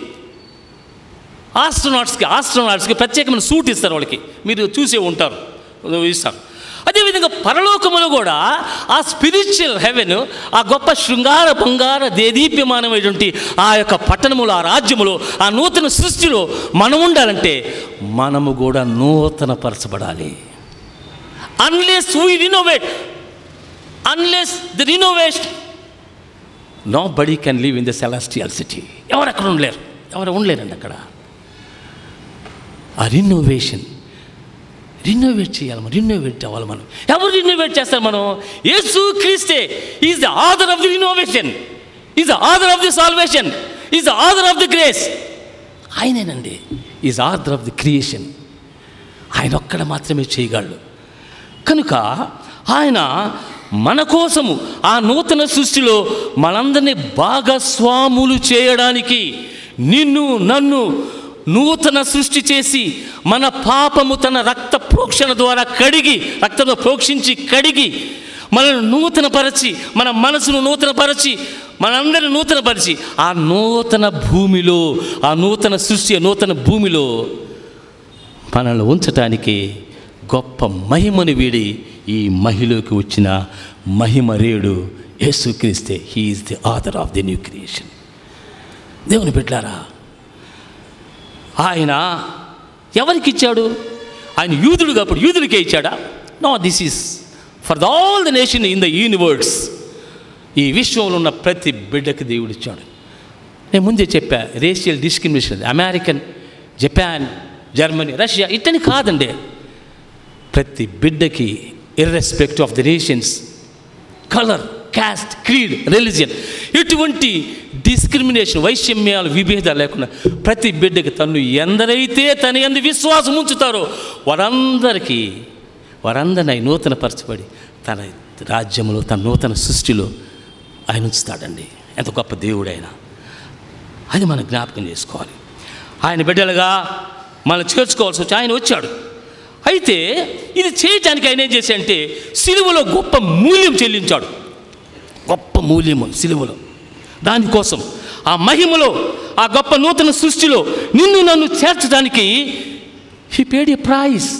ఆస్ట్రోనాట్స్కి ఆస్ట్రోనాట్స్కి ప్రత్యేకమైన సూట్ ఇస్తారు వాళ్ళకి మీరు చూసే ఉంటారు ఇస్తారు అదేవిధంగా పరలోకములో కూడా ఆ స్పిరిచువల్ హెవెన్ ఆ గొప్ప శృంగార బంగార దేదీప్యమానమైనటువంటి ఆ యొక్క పట్టణములో ఆ రాజ్యములో ఆ నూతన సృష్టిలో మనం ఉండాలంటే మనము కూడా నూతన పరచబడాలి unless we renovate unless the renovation nobody can live in the celestial city ఎవరు అక్కడ ఉండలేరు ఎవరు ఉండలేరండి అక్కడ ఆ రినోవేషన్ రినోవేట్ చేయాలి మనం రినోవేట్ అవ్వాలి మనం ఎవరు రినోవేట్ చేస్తారు మనం యేసు క్రీస్తే is the author of the renovation is the author of the salvation is the author of the grace ఆయనేనండి is author of the creation ఆయన ఒక్కడ మాత్రమే చేయగలడు కనుక ఆయన మన కోసము ఆ నూతన సృష్టిలో మనందరినీ భాగస్వాములు చేయడానికి నిన్ను నన్ను నూతన సృష్టి చేసి మన పాపము తన రక్త ప్రోక్షణ ద్వారా కడిగి రక్తంలో ప్రోక్షించి కడిగి మనల్ని నూతనపరచి మన మనసును నూతనపరచి మనందరిని నూతనపరిచి ఆ నూతన భూమిలో ఆ నూతన సృష్టి ఆ నూతన భూమిలో మనల్ని ఉంచటానికి గొప్ప మహిమను వీడి ఈ మహిళకి వచ్చిన మహిమ రేడు యేసుక్రీస్తే he is the author of the new creation దేవుని పెట్టారా ఆయన ఎవరికి ఇచ్చాడు ఆయన యూదుడుగా అప్పుడు యూదుడికే ఇచ్చాడా no this is for the all the nation in the universe ఈ విశ్వంలో ఉన్న ప్రతి బిడ్డకి దేవుడు ఇచ్చాడు నేను ముందే చెప్పా racial discrimination American Japan Germany Russia ఇట్టని కాదండి ప్రతి బిడ్డకి irrespective of the nations colour caste creed religion ఇటువంటి డిస్క్రిమినేషన్ వైషమ్యాలు విభేదాలు లేకుండా ప్రతి బిడ్డకి తను ఎందరైతే తన ఎందు విశ్వాసం ఉంచుతారో వారందరికీ వారందరిని ఆయన నూతన పరచబడి తన రాజ్యంలో తన నూతన సృష్టిలో ఆయన ఉంచుతాడండి ఎంత గొప్ప దేవుడు ఆయన అది మనం జ్ఞాపకం చేసుకోవాలి ఆయన బిడ్డలుగా మనం చేర్చుకోవాల్సి వచ్చి ఆయన వచ్చాడు అయితే ఇది చేయటానికి ఆయన ఏం చేశాడంటే సిలువలో గొప్ప మూల్యం చెల్లించాడు గొప్ప మూల్యము సిలువలో దానికోసం ఆ మహిమలో ఆ గొప్ప నూతన సృష్టిలో నిన్ను నన్ను చేర్చడానికి హీ పేడ్ ఏ ప్రైజ్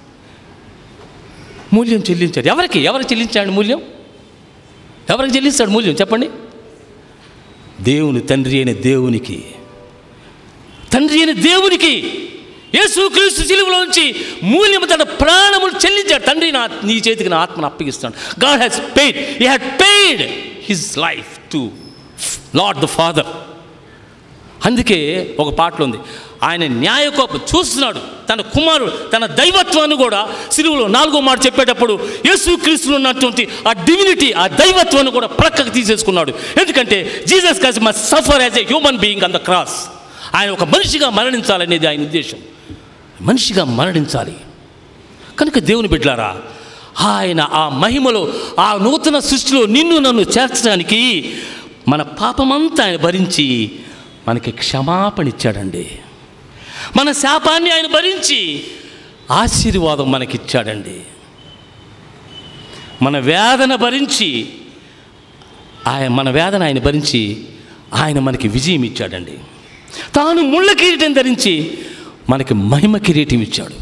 మూల్యం చెల్లించాడు ఎవరికి ఎవరికి చెల్లించాడు మూల్యం ఎవరికి చెల్లిస్తాడు మూల్యం చెప్పండి దేవుని తండ్రి అయిన దేవునికి తండ్రి అయిన దేవునికి యేసుక్రీస్తు సిలువలో నుంచి మూల్యము తన ప్రాణములు చెల్లించాడు తండ్రి నా నీ చేతికి నా ఆత్మను అప్పగిస్తాడు God has paid he had paid his life to Lord the Father అందుకే ఒక పాటలో ఉంది ఆయన న్యాయకోపం చూస్తున్నాడు తన కుమారుడు తన దైవత్వాన్ని కూడా సిలువలో నాలుగో మాట చెప్పేటప్పుడు యేసుక్రీస్తులో ఉన్నటువంటి ఆ డివినిటీ ఆ దైవత్వాన్ని కూడా ప్రక్కకు తీసేసుకున్నాడు ఎందుకంటే Jesus Christ must suffer as a human being on the cross ఆయన ఒక మనిషిగా మరణించాలనేది ఆయన ఉద్దేశం మనిషిగా మరణించాలి కనుక దేవుని బిడ్డలారా ఆయన ఆ మహిమలో ఆ నూతన సృష్టిలో నిన్ను నన్ను చేర్చడానికి మన పాపమంతా ఆయన భరించి మనకి క్షమాపణ ఇచ్చాడండి మన శాపాన్ని ఆయన భరించి ఆశీర్వాదం మనకిచ్చాడండి మన వేదన భరించి ఆయన మన వేదన ఆయన భరించి ఆయన మనకి విజయం ఇచ్చాడండి తాను ముళ్ళ కిరీటం ధరించి మనకి మహిమ కిరీటం ఇచ్చాడు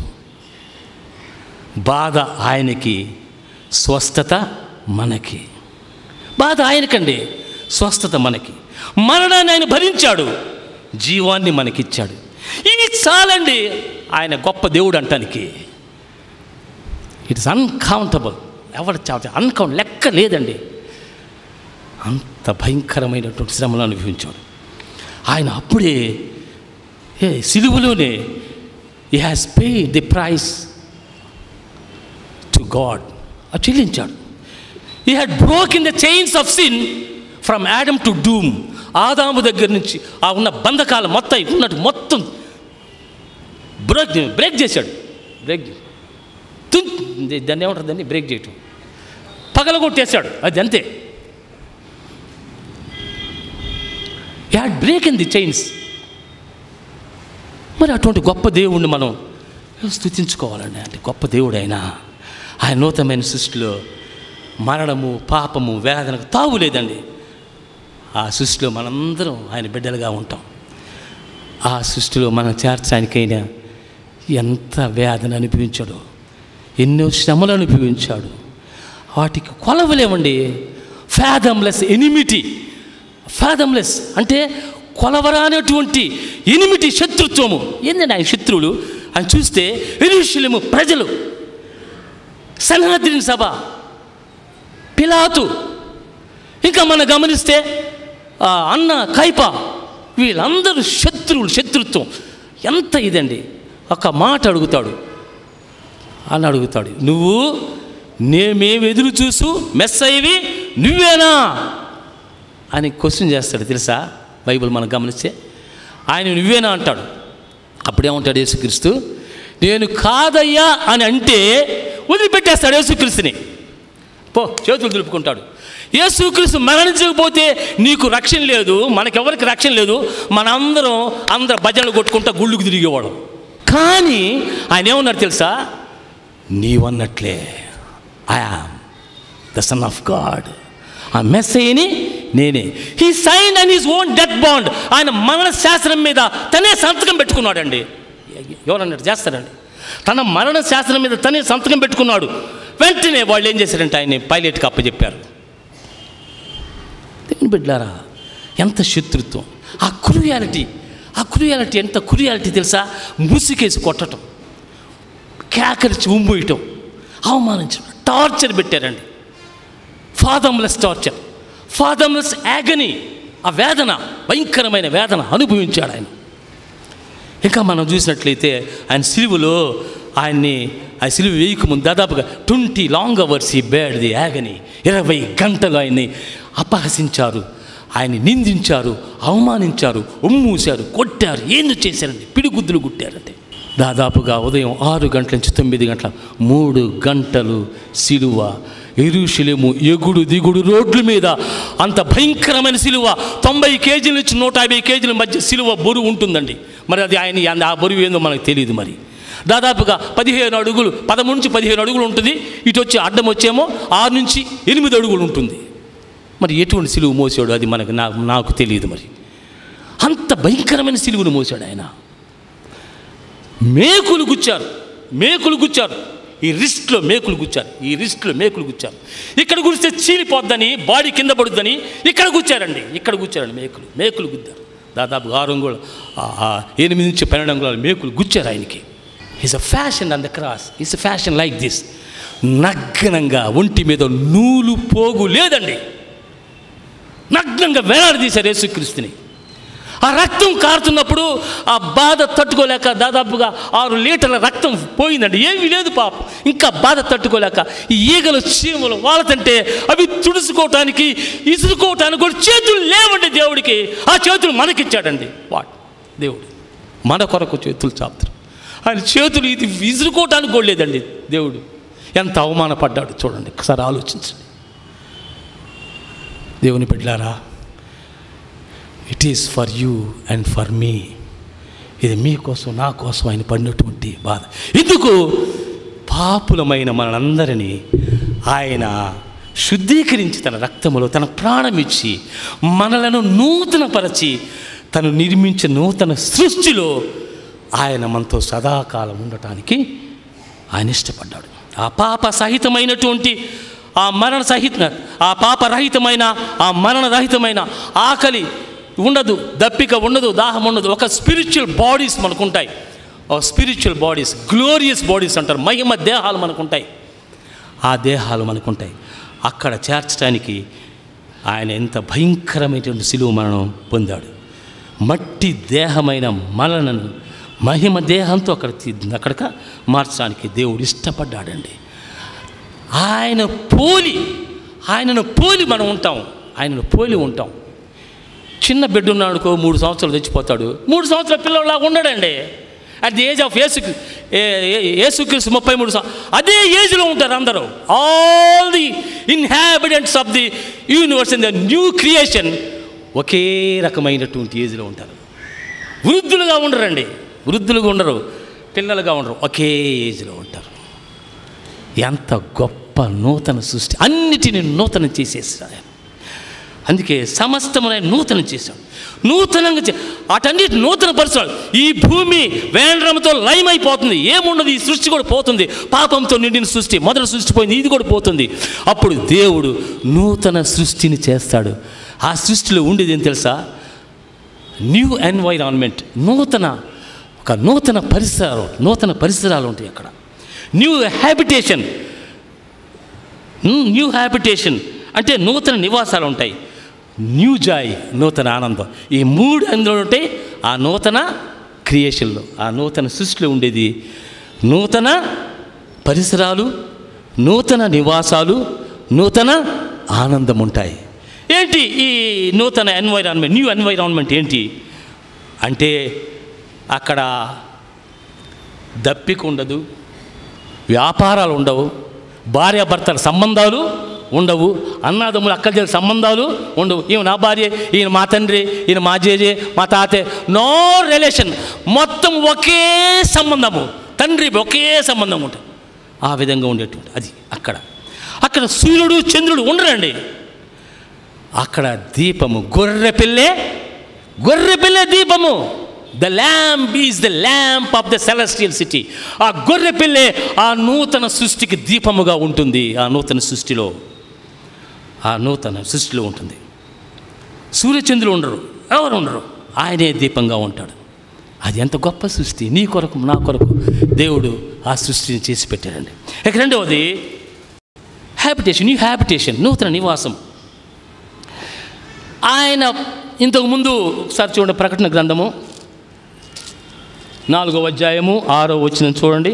బాధ ఆయనకి స్వస్థత మనకి బాధ ఆయనకండి స్వస్థత మనకి మరణాన్ని ఆయన భరించాడు జీవాన్ని మనకిచ్చాడు ఇది చాలండి ఆయన గొప్ప దేవుడు అంటానికి ఇట్స్ అన్కౌంటబుల్ ఎవరు చావ అన్కౌంట్ లెక్క లేదండి అంత భయంకరమైనటువంటి శ్రమలు అనుభవించాడు ఆయన అప్పుడే ఏ సిలువలోనే he has pay the price to God అది చెల్లించాడు he had broken the chains of sin from Adam to doom ఆదాము దగ్గర నుంచి ఆ ఉన్న బంధకాలు మొత్తం ఉన్నట్టు మొత్తం బ్రేక్ బ్రేక్ చేశాడు బ్రేక్ తుం దాన్ని ఏమంటారు దాన్ని బ్రేక్ చేయటం పగలగొట్టేశాడు అది అంతే had broken the chains మరి అటువంటి గొప్ప దేవుణ్ణి మనం స్థుతించుకోవాలండి అంటే గొప్ప దేవుడు ఆయన ఆయన నూతనమైన సృష్టిలో మరణము పాపము వేదనకు తావు లేదండి ఆ సృష్టిలో మనందరం ఆయన బిడ్డలుగా ఉంటాం ఆ సృష్టిలో మనం చేర్చడానికైనా ఎంత వేదన అనిపించాడో ఎన్నో శ్రమలు అనుభవించాడు వాటికి కొలవలేమండి ఫ్యాదమ్లెస్ ఎనిమిటీ ఫ్యాదమ్లెస్ అంటే కొలవరానటువంటి ఎనిమిటి శత్రుత్వము ఏంటంటే ఆయన శత్రువులు ఆయన చూస్తే ఎరుషులేము ప్రజలు సన్హద్రిన్ సభ పిలాతు ఇంకా మనం గమనిస్తే ఆ అన్న కైప వీళ్ళందరూ శత్రువులు శత్రుత్వం ఎంత ఇదండి ఒక మాట అడుగుతాడు అని అడుగుతాడు నువ్వు నేమేం ఎదురు చూసు మెస్ అయ్యి నువ్వేనా అని క్వశ్చన్ చేస్తాడు తెలుసా బైబిల్ మనం గమనిస్తే ఆయన నువ్వేనా అంటాడు అప్పుడేమంటాడు యేసుక్రీస్తు నేను కాదయ్యా అని అంటే వదిలిపెట్టేస్తాడు యేసుక్రీస్తుని పో చేతులు దులుపుకుంటాడు యేసుక్రీస్తు మరణించకపోతే నీకు రక్షణ లేదు మనకెవరికి రక్షణ లేదు మనందరం అందరం భజనలు కొట్టుకుంటా గుళ్ళుకు తిరిగేవాళ్ళం కానీ ఆయన ఏమన్నారు తెలుసా నీవన్నట్లే I am the son of God ఆ మెస్సయ్యని నేనే he sign and his own death bond ఆయన మరణ శాస్త్రం మీద తనే సంతకం పెట్టుకున్నాడండి ఎవరన్నట్టు చేస్తారండి తన మరణ శాస్త్రం మీద తనే సంతకం పెట్టుకున్నాడు వెంటనే వాళ్ళు ఏం చేశారంటే ఆయన్ని పైలట్కి అప్పచెప్పారు దేవుని బిడ్డారా ఎంత శత్రుత్వం ఆ క్రూయాలిటీ ఆ క్రూయాలిటీ ఎంత క్రూయాలిటీ తెలుసా ముసుకేసి కొట్టడం కేకరిచి ఉమ్మేయటం అవమానించడం టార్చర్ పెట్టారండి ఫాదమ్లెస్ టార్చర్ ఫాదమ్లెస్ యాగని ఆ వేదన భయంకరమైన వేదన అనుభవించాడు ఆయన ఇంకా మనం చూసినట్లయితే ఆయన సిలువలో ఆయన్ని ఆ సిలువ వేయక ముందు దాదాపుగా ట్వంటీ లాంగ్ అవర్స్ ఈ బేడ్ ది యాగని ఇరవై గంటలు ఆయన్ని అపహసించారు ఆయన్ని నిందించారు అవమానించారు ఉమ్మూశారు కొట్టారు ఏందో చేశారండి పిడిగుద్దులు కుట్టారంటే దాదాపుగా ఉదయం ఆరు గంటల నుంచి తొమ్మిది గంటల మూడు గంటలు సిలువ ఎరుషులేము ఎగుడు దిగుడు రోడ్ల మీద అంత భయంకరమైన సిలువ తొంభై కేజీల నుంచి నూట యాభై కేజీల మధ్య సిలువ బరువు ఉంటుందండి మరి అది ఆయన ఆ బరువు ఏందో మనకు తెలియదు మరి దాదాపుగా పదిహేను అడుగులు పదమూడు నుంచి పదిహేను అడుగులు ఉంటుంది ఇటు వచ్చి అడ్డం వచ్చేమో ఆరు నుంచి ఎనిమిది అడుగులు ఉంటుంది మరి ఎటువంటి సిలువు మోసాడు అది మనకు నాకు నాకు తెలియదు మరి అంత భయంకరమైన సిలువును మోసాడు ఆయన మేకులు గుచ్చారు మేకులు గుచ్చారు ఈ రిస్ట్లో మేకులు గుచ్చారు ఈ రిస్ట్లో మేకులు గుచ్చారు ఇక్కడ గురిస్తే చీలిపోద్దని బాడీ కింద పడుద్దని ఇక్కడ గుచ్చారండి ఇక్కడ గుచ్చారండి మేకులు మేకులు గుద్దారు దాదాపు ఆరు అంగుళ ఆ- ఆ ఎనిమిది నుంచి పన్నెండు అంగుళాల మేకులు గుచ్చారు ఆయనకి is a fashion on the cross is a fashion like this నగ్నంగా ఒంటి మీద నూలు పోగు లేదండి నగ్నంగా వేలాడదీశారు యేసుక్రీస్తుని ఆ రక్తం కారుతున్నప్పుడు ఆ బాధ తట్టుకోలేక దాదాపుగా ఆరు లీటర్ల రక్తం పోయిందండి ఏమీ లేదు పాప ఇంకా బాధ తట్టుకోలేక ఈ ఈగలు చీమలు వాళ్ళతంటే అవి తుడుచుకోవటానికి ఇసురుకోవటానికి కూడా చేతులు లేవండి దేవుడికి ఆ చేతులు మనకిచ్చాడండి వాట్ దేవుడు మన కొరకు చేతులు చాపుతారు ఆయన చేతులు ఇది విసురుకోవటానికి కూడా లేదండి దేవుడు ఎంత అవమానపడ్డాడు చూడండి ఒకసారి ఆలోచించండి దేవుని బిడ్డలారా it is for you and for me ఇది మీకోసం నా కోసం ఆయన పడినటువంటి బాధ ఎందుకు పాపులమైన మనందరినీ ఆయన శుద్ధీకరించి తన రక్తములో తన ప్రాణం ఇచ్చి మనలను నూతనపరచి తను నిర్మించిన నూతన సృష్టిలో ఆయన మనతో సదాకాలం ఉండటానికి ఆయన ఇష్టపడ్డాడు ఆ పాప సహితమైనటువంటి ఆ మరణ సహిత ఆ పాప రహితమైన ఆ మరణ రహితమైన ఆకలి ఉండదు దప్పిక ఉండదు దాహం ఉండదు ఒక స్పిరిచువల్ బాడీస్ మనకుంటాయి ఒక స్పిరిచువల్ బాడీస్ గ్లోరియస్ బాడీస్ అంటారు మహిమ దేహాలు మనకుంటాయి ఆ దేహాలు మనకుంటాయి అక్కడ చేర్చడానికి ఆయన ఎంత భయంకరమైనటువంటి సిలువ మరణం పొందాడు మట్టి దేహమైన మనలను మహిమ దేహంతో అక్కడ తీ- అక్కడిక మార్చడానికి దేవుడు ఇష్టపడ్డాడండి ఆయన పోలి ఆయనను పోలి మనం ఉంటాం ఆయనను పోలి ఉంటాం చిన్న బిడ్డ ఉన్నాడుకో మూడు సంవత్సరాలు తెచ్చిపోతాడు మూడు సంవత్సరాల పిల్లలాగా ఉండడండి at the age of Yesu Yesu Kristu ముప్పై మూడు సం- అదే ఏజ్లో ఉంటారు అందరూ all the inhabitants of the universe in the new creation ఒకే రకమైనటువంటి ఏజ్లో ఉంటారు వృద్ధులుగా ఉండరండి వృద్ధులుగా ఉండరు పిల్లలుగా ఉండరు ఒకే ఏజ్లో ఉంటారు ఎంత గొప్ప నూతన సృష్టి అన్నిటిని నూతనం చేసేసాడు ఆయన అందుకే సమస్తమైన నూతనం చేశాడు నూతనంగా చే అటన్నిటి నూతన పరిసరాలు ఈ భూమి వేండ్రంతో లయమైపోతుంది ఏముండదు ఈ సృష్టి కూడా పోతుంది పాపంతో నిండిన సృష్టి మొదటి సృష్టి పోయింది ఇది కూడా పోతుంది అప్పుడు దేవుడు నూతన సృష్టిని చేస్తాడు ఆ సృష్టిలో ఉండేది ఏం తెలుసా న్యూ ఎన్వైరాన్మెంట్ నూతన ఒక నూతన పరిసరాలు నూతన పరిసరాలు ఉంటాయి అక్కడ న్యూ హ్యాబిటేషన్ న్యూ హ్యాబిటేషన్ అంటే నూతన నివాసాలు ఉంటాయి న్యూ జాయ్ నూతన ఆనందం ఈ మూడు అందులో ఉంటాయి ఆ నూతన క్రియేషన్లో ఆ నూతన సృష్టిలో ఉండేది నూతన పరిసరాలు నూతన నివాసాలు నూతన ఆనందం ఉంటాయి ఏంటి ఈ నూతన ఎన్వైరాన్మెంట్ న్యూ ఎన్వైరాన్మెంట్ ఏంటి అంటే అక్కడ దప్పిక ఉండదు వ్యాపారాలు ఉండవు భార్యాభర్తల సంబంధాలు ఉండవు అన్నాదమ్ములు అక్కల సంబంధాలు ఉండవు ఈయన నా భార్య ఈయన మా తండ్రి ఈయన మా జేజే మా తాతే నో రిలేషన్ మొత్తం ఒకే సంబంధము తండ్రి ఒకే సంబంధం ఉంటుంది ఆ విధంగా ఉండేటువంటి అది అక్కడ అక్కడ సూర్యుడు చంద్రుడు ఉండరండి అక్కడ దీపము గొర్రె పిల్లే గొర్రె పిల్లే దీపము the lamp is the lamp of the celestial city ఆ గొర్రె పిల్లే ఆ నూతన సృష్టికి దీపముగా ఉంటుంది ఆ నూతన సృష్టిలో ఆ నూతన సృష్టిలో ఉంటుంది సూర్యచంద్రులు ఉండరు ఎవరు ఉండరు ఆయనే దీపంగా ఉంటాడు అది ఎంత గొప్ప సృష్టి నీ కొరకు నా కొరకు దేవుడు ఆ సృష్టిని చేసి పెట్టాడండి ఇక రెండవది హ్యాబిటేషన్ న్యూ హ్యాబిటేషన్ నూతన నివాసం ఆయన ఇంతకు ముందు ఒకసారి చూడండి ప్రకటన గ్రంథము నాలుగో అధ్యాయము ఆరో వచ్చిన చూడండి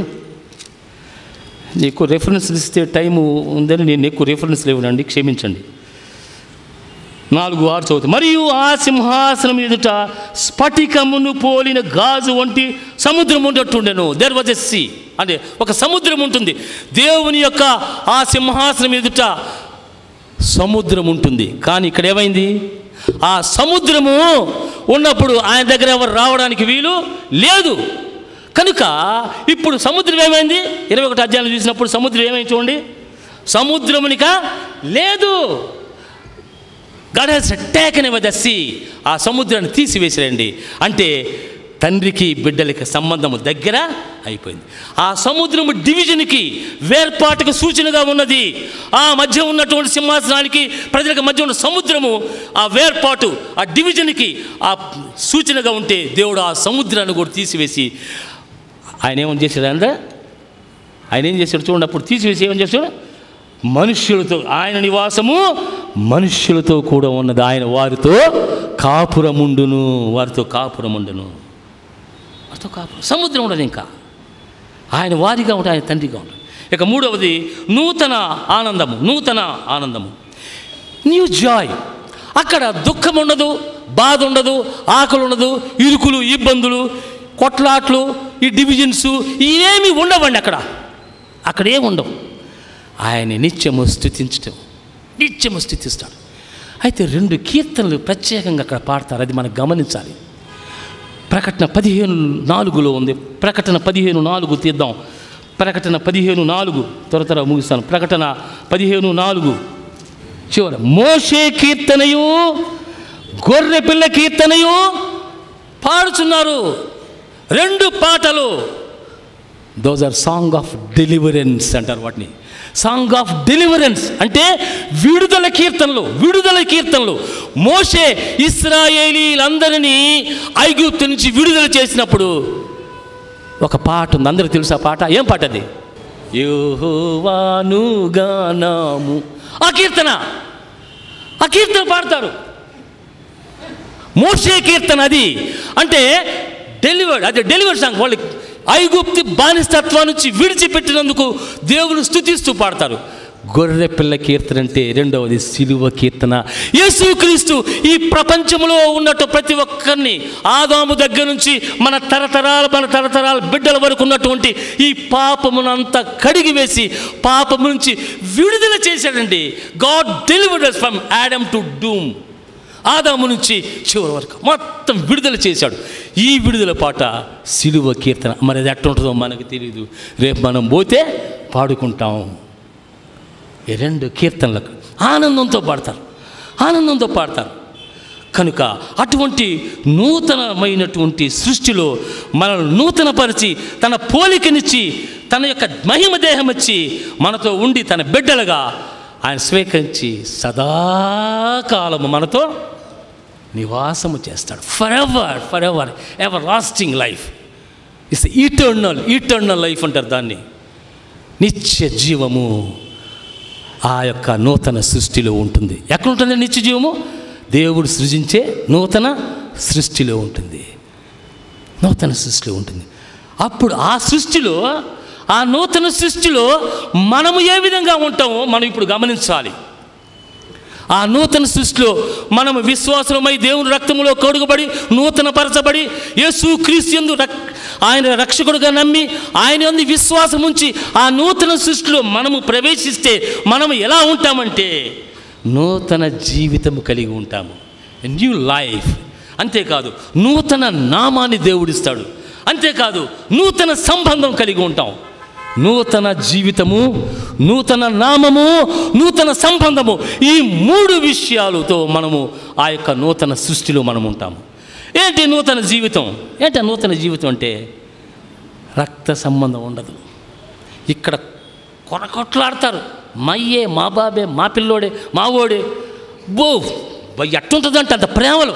నీకు రెఫరెన్స్ ఇస్తే టైము ఉందని నేను ఎక్కువ రెఫరెన్స్ లేవునండి క్షమించండి నాలుగు ఆరు చదువుతుంది మరియు ఆ సింహాసనం ఎదుట స్ఫటికమును పోలిన గాజు వంటి సముద్రం ఉండట్టుండెను దెర్ వాజ్ ఎ సీ అంటే ఒక సముద్రం ఉంటుంది దేవుని యొక్క ఆ సింహాసనం ఎదుట సముద్రం ఉంటుంది కానీ ఇక్కడ ఏమైంది ఆ సముద్రము ఉన్నప్పుడు ఆయన దగ్గర ఎవరు రావడానికి వీలు లేదు కనుక ఇప్పుడు సముద్రం ఏమైంది ఇరవై ఒకటి అధ్యాయులు చూసినప్పుడు సముద్రం ఏమైంది చూడండి సముద్రమునిక లేదు God has taken away the sea ఆ సముద్రాన్ని తీసివేసిరండి అంటే తండ్రికి బిడ్డలకి సంబంధము దగ్గర అయిపోయింది ఆ సముద్రము డివిజన్కి వేర్పాటుకు సూచనగా ఉన్నది ఆ మధ్య ఉన్నటువంటి సింహాసనానికి ప్రజలకు మధ్య ఉన్న సముద్రము ఆ వేర్పాటు ఆ డివిజన్కి ఆ సూచనగా ఉంటే దేవుడు ఆ సముద్రాన్ని కూడా తీసివేసి ఆయన ఏమని చేశాడు అంటే ఆయన ఏం చేశాడు చూడండి అప్పుడు తీసివేసి ఏమని చేశాడు మనుష్యులతో ఆయన నివాసము మనుష్యులతో కూడా ఉన్నది ఆయన వారితో కాపురముండును వారితో కాపురముండును వారితో కాపురం సముద్రం ఉండదు ఇంకా ఆయన వారిగా ఉంటాడు ఆయన తండ్రిగా ఉంటాడు ఇక మూడవది నూతన ఆనందము నూతన ఆనందము న్యూ జాయ్ అక్కడ దుఃఖం ఉండదు బాధ ఉండదు ఆకలి ఉండదు ఇరుకులు ఇబ్బందులు కొట్లాట్లు ఈ డివిజన్స్ ఇవేమి ఉండవండి అక్కడ అక్కడ ఏమి ఉండవు ఆయన నిత్యము స్థుతించటం నిత్యము స్థుతిస్తాడు అయితే రెండు కీర్తనలు ప్రత్యేకంగా అక్కడ పాడతారు అది మనం గమనించాలి ప్రకటన పదిహేను నాలుగులో ఉంది ప్రకటన పదిహేను నాలుగు తీద్దాం ప్రకటన పదిహేను నాలుగు త్వర త్వర ముగిస్తాను ప్రకటన పదిహేను నాలుగు చివర మోషే కీర్తనయు గొర్రె పిల్ల కీర్తనయు పాడుచున్నారు రెండు పాటలు those are song of deliverance అంటారు వాటిని సాంగ్ ఆఫ్ డెలివరెన్స్ అంటే విడుదల కీర్తనలు విడుదల కీర్తనలు మోషే ఇస్రాయేలీలందరినీ ఐగుప్తు నుంచి విడుదల చేసినప్పుడు ఒక పాట ఉంది అందరికి తెలుసు ఆ పాట ఏం పాట అది యోహోవాను గానాము ఆ కీర్తన ఆ కీర్తన పాడతారు మోషే కీర్తన అది అంటే డెలివర్డ్ అది డెలివర్డ్ సాంగ్ వాళ్ళు ఐగుప్తి బానిసత్వం నుంచి విడిచిపెట్టినందుకు దేవుని స్థుతిస్తూ పాడతారు గొర్రె పిల్ల కీర్తన అంటే రెండవది సిలువ కీర్తన యేసుక్రీస్తు ఈ ప్రపంచంలో ఉన్నట్టు ప్రతి ఒక్కరిని ఆదాము దగ్గర నుంచి మన తరతరాల మన తరతరాల బిడ్డల వరకు ఉన్నటువంటి ఈ పాపమునంతా కడిగి వేసి పాపము నుంచి విడుదల చేశాడండి God delivered from Adam to doom ఆదాము నుంచి చివరి వరకు మొత్తం విడుదల చేశాడు ఈ విడుదల పాట సిలువ కీర్తన మరి అది ఎట్టుంటుందో మనకు తెలియదు రేపు మనం పోతే పాడుకుంటాం ఈ రెండు కీర్తనలకు ఆనందంతో పాడతారు ఆనందంతో పాడతారు కనుక అటువంటి నూతనమైనటువంటి సృష్టిలో మనల్ని నూతనపరిచి తన పోలికనిచ్చి తన యొక్క మహిమ దేహం ఇచ్చి మనతో ఉండి తన బిడ్డలుగా ఆయన స్వీకరించి సదాకాలము మనతో నివాసము చేస్తాడు forever forever everlasting life it's eternal eternal life అంటారు దాన్ని నిత్య జీవము ఆ యొక్క నూతన సృష్టిలో ఉంటుంది ఎక్కడ ఉంటుంది నిత్య జీవము దేవుడు సృజించే నూతన సృష్టిలో ఉంటుంది నూతన సృష్టిలో ఉంటుంది అప్పుడు ఆ సృష్టిలో ఆ నూతన సృష్టిలో మనము ఏ విధంగా ఉంటామో మనం ఇప్పుడు గమనించాలి ఆ నూతన సృష్టిలో మనము విశ్వాసమై దేవుని రక్తములో కడుగుబడి నూతన పరచబడి యేసు క్రీస్తు రక్ ఆయన రక్షకుడుగా నమ్మి ఆయన యందు విశ్వాసం ఉంచి ఆ నూతన సృష్టిలో మనము ప్రవేశిస్తే మనము ఎలా ఉంటామంటే నూతన జీవితము కలిగి ఉంటాము న్యూ లైఫ్ అంతేకాదు నూతన నామాన్ని దేవుడిస్తాడు అంతేకాదు నూతన సంబంధం కలిగి ఉంటాం నూతన జీవితము నూతన నామము నూతన సంబంధము ఈ మూడు విషయాలతో మనము ఆ యొక్క నూతన సృష్టిలో మనం ఉంటాము ఏంటి నూతన జీవితం ఏంటి ఆ నూతన జీవితం అంటే రక్త సంబంధం ఉండదు ఇక్కడ కొరకొట్లాడతారు మయ్యే మా బాబే మా పిల్లోడే మా ఓడే బో బ- ఎట్టుంటుందంటే అంత ప్రేమలు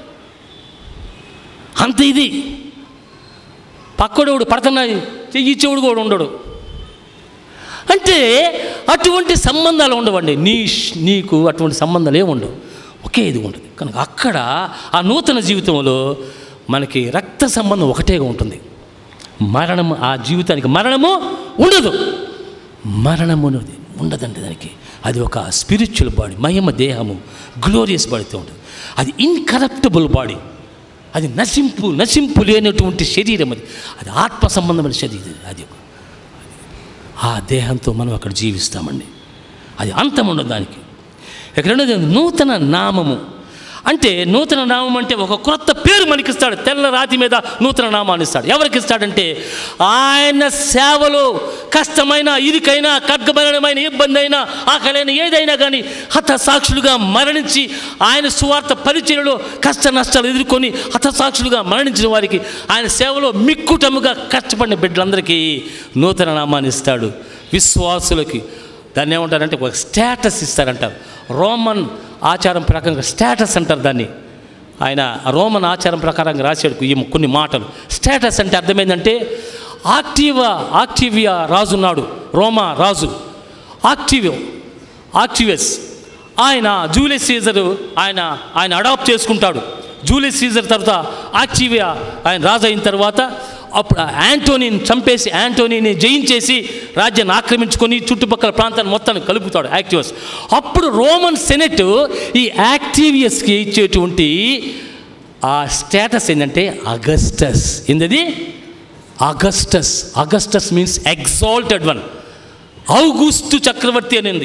అంత ఇది పక్కడోడు పడుతున్నాయి చెయ్యి చెవుడు కూడా ఉండడు అంటే అటువంటి సంబంధాలు ఉండవండి నీ నీకు అటువంటి సంబంధాలు ఏమి ఉండవు ఒకే ఇది ఉండదు కనుక అక్కడ ఆ నూతన జీవితంలో మనకి రక్త సంబంధం ఒకటేగా ఉంటుంది మరణము ఆ జీవితానికి మరణము ఉండదు మరణము అనేది ఉండదండి దానికి అది ఒక స్పిరిచువల్ బాడీ మహిమ దేహము గ్లోరియస్ బాడీతో ఉంటుంది అది ఇన్కరప్టబుల్ బాడీ అది నశింపు నశింపు లేనటువంటి శరీరం అది అది ఆత్మ సంబంధమైన శరీరం అది ఒక ఆ దేహంతో మనం అక్కడ జీవిస్తామండి అది అంతం ఉండదు దానికి ఇక రెండోది నూతన నామము అంటే నూతన నామం అంటే ఒక క్రొత్త పేరు మనకి ఇస్తాడు తెల్ల రాతి మీద నూతన నామాన్ని ఇస్తాడు ఎవరికి ఇస్తాడంటే ఆయన సేవలో కష్టమైన ఇరుకైన ఖడ్గమరణమైన ఇబ్బంది అయినా ఆకలైన ఏదైనా కానీ హత సాక్షులుగా మరణించి ఆయన సువార్త పరిచయలో కష్ట నష్టాలు ఎదుర్కొని హత సాక్షులుగా మరణించిన వారికి ఆయన సేవలో మిక్కుటముగా కష్టపడిన బిడ్డలందరికీ నూతన నామాన్ని ఇస్తాడు విశ్వాసులకి దాన్ని ఏమంటారంటే ఒక స్టేటస్ ఇస్తారంటారు రోమన్ ఆచారం ప్రకారంగా స్టేటస్ అంటారు దాన్ని ఆయన రోమన్ ఆచారం ప్రకారంగా రాశాడు ఈ కొన్ని మాటలు స్టేటస్ అంటే అర్థమైందంటే ఆక్టివా ఆక్టివియా రాజు ఉన్నాడు రోమా రాజు ఆక్టివియో ఆక్టివియస్ ఆయన జూలియస్ సీజర్ ఆయన ఆయన అడాప్ట్ చేసుకుంటాడు జూలియస్ సీజర్ తర్వాత ఆక్టివియా ఆయన రాజు అయిన తర్వాత అప్పుడు యాంటోనీని చంపేసి యాంటోనీని జయించేసి రాజ్యాన్ని ఆక్రమించుకొని చుట్టుపక్కల ప్రాంతాన్ని మొత్తాన్ని కలుపుతాడు యాక్టివస్ అప్పుడు రోమన్ సెనెట్ ఈ యాక్టివియస్కి ఇచ్చేటువంటి ఆ స్టేటస్ ఏంటంటే అగస్టస్ ఏంటది Augustus Augustus means exalted one ఔగుస్తు చక్రవర్తి అనేది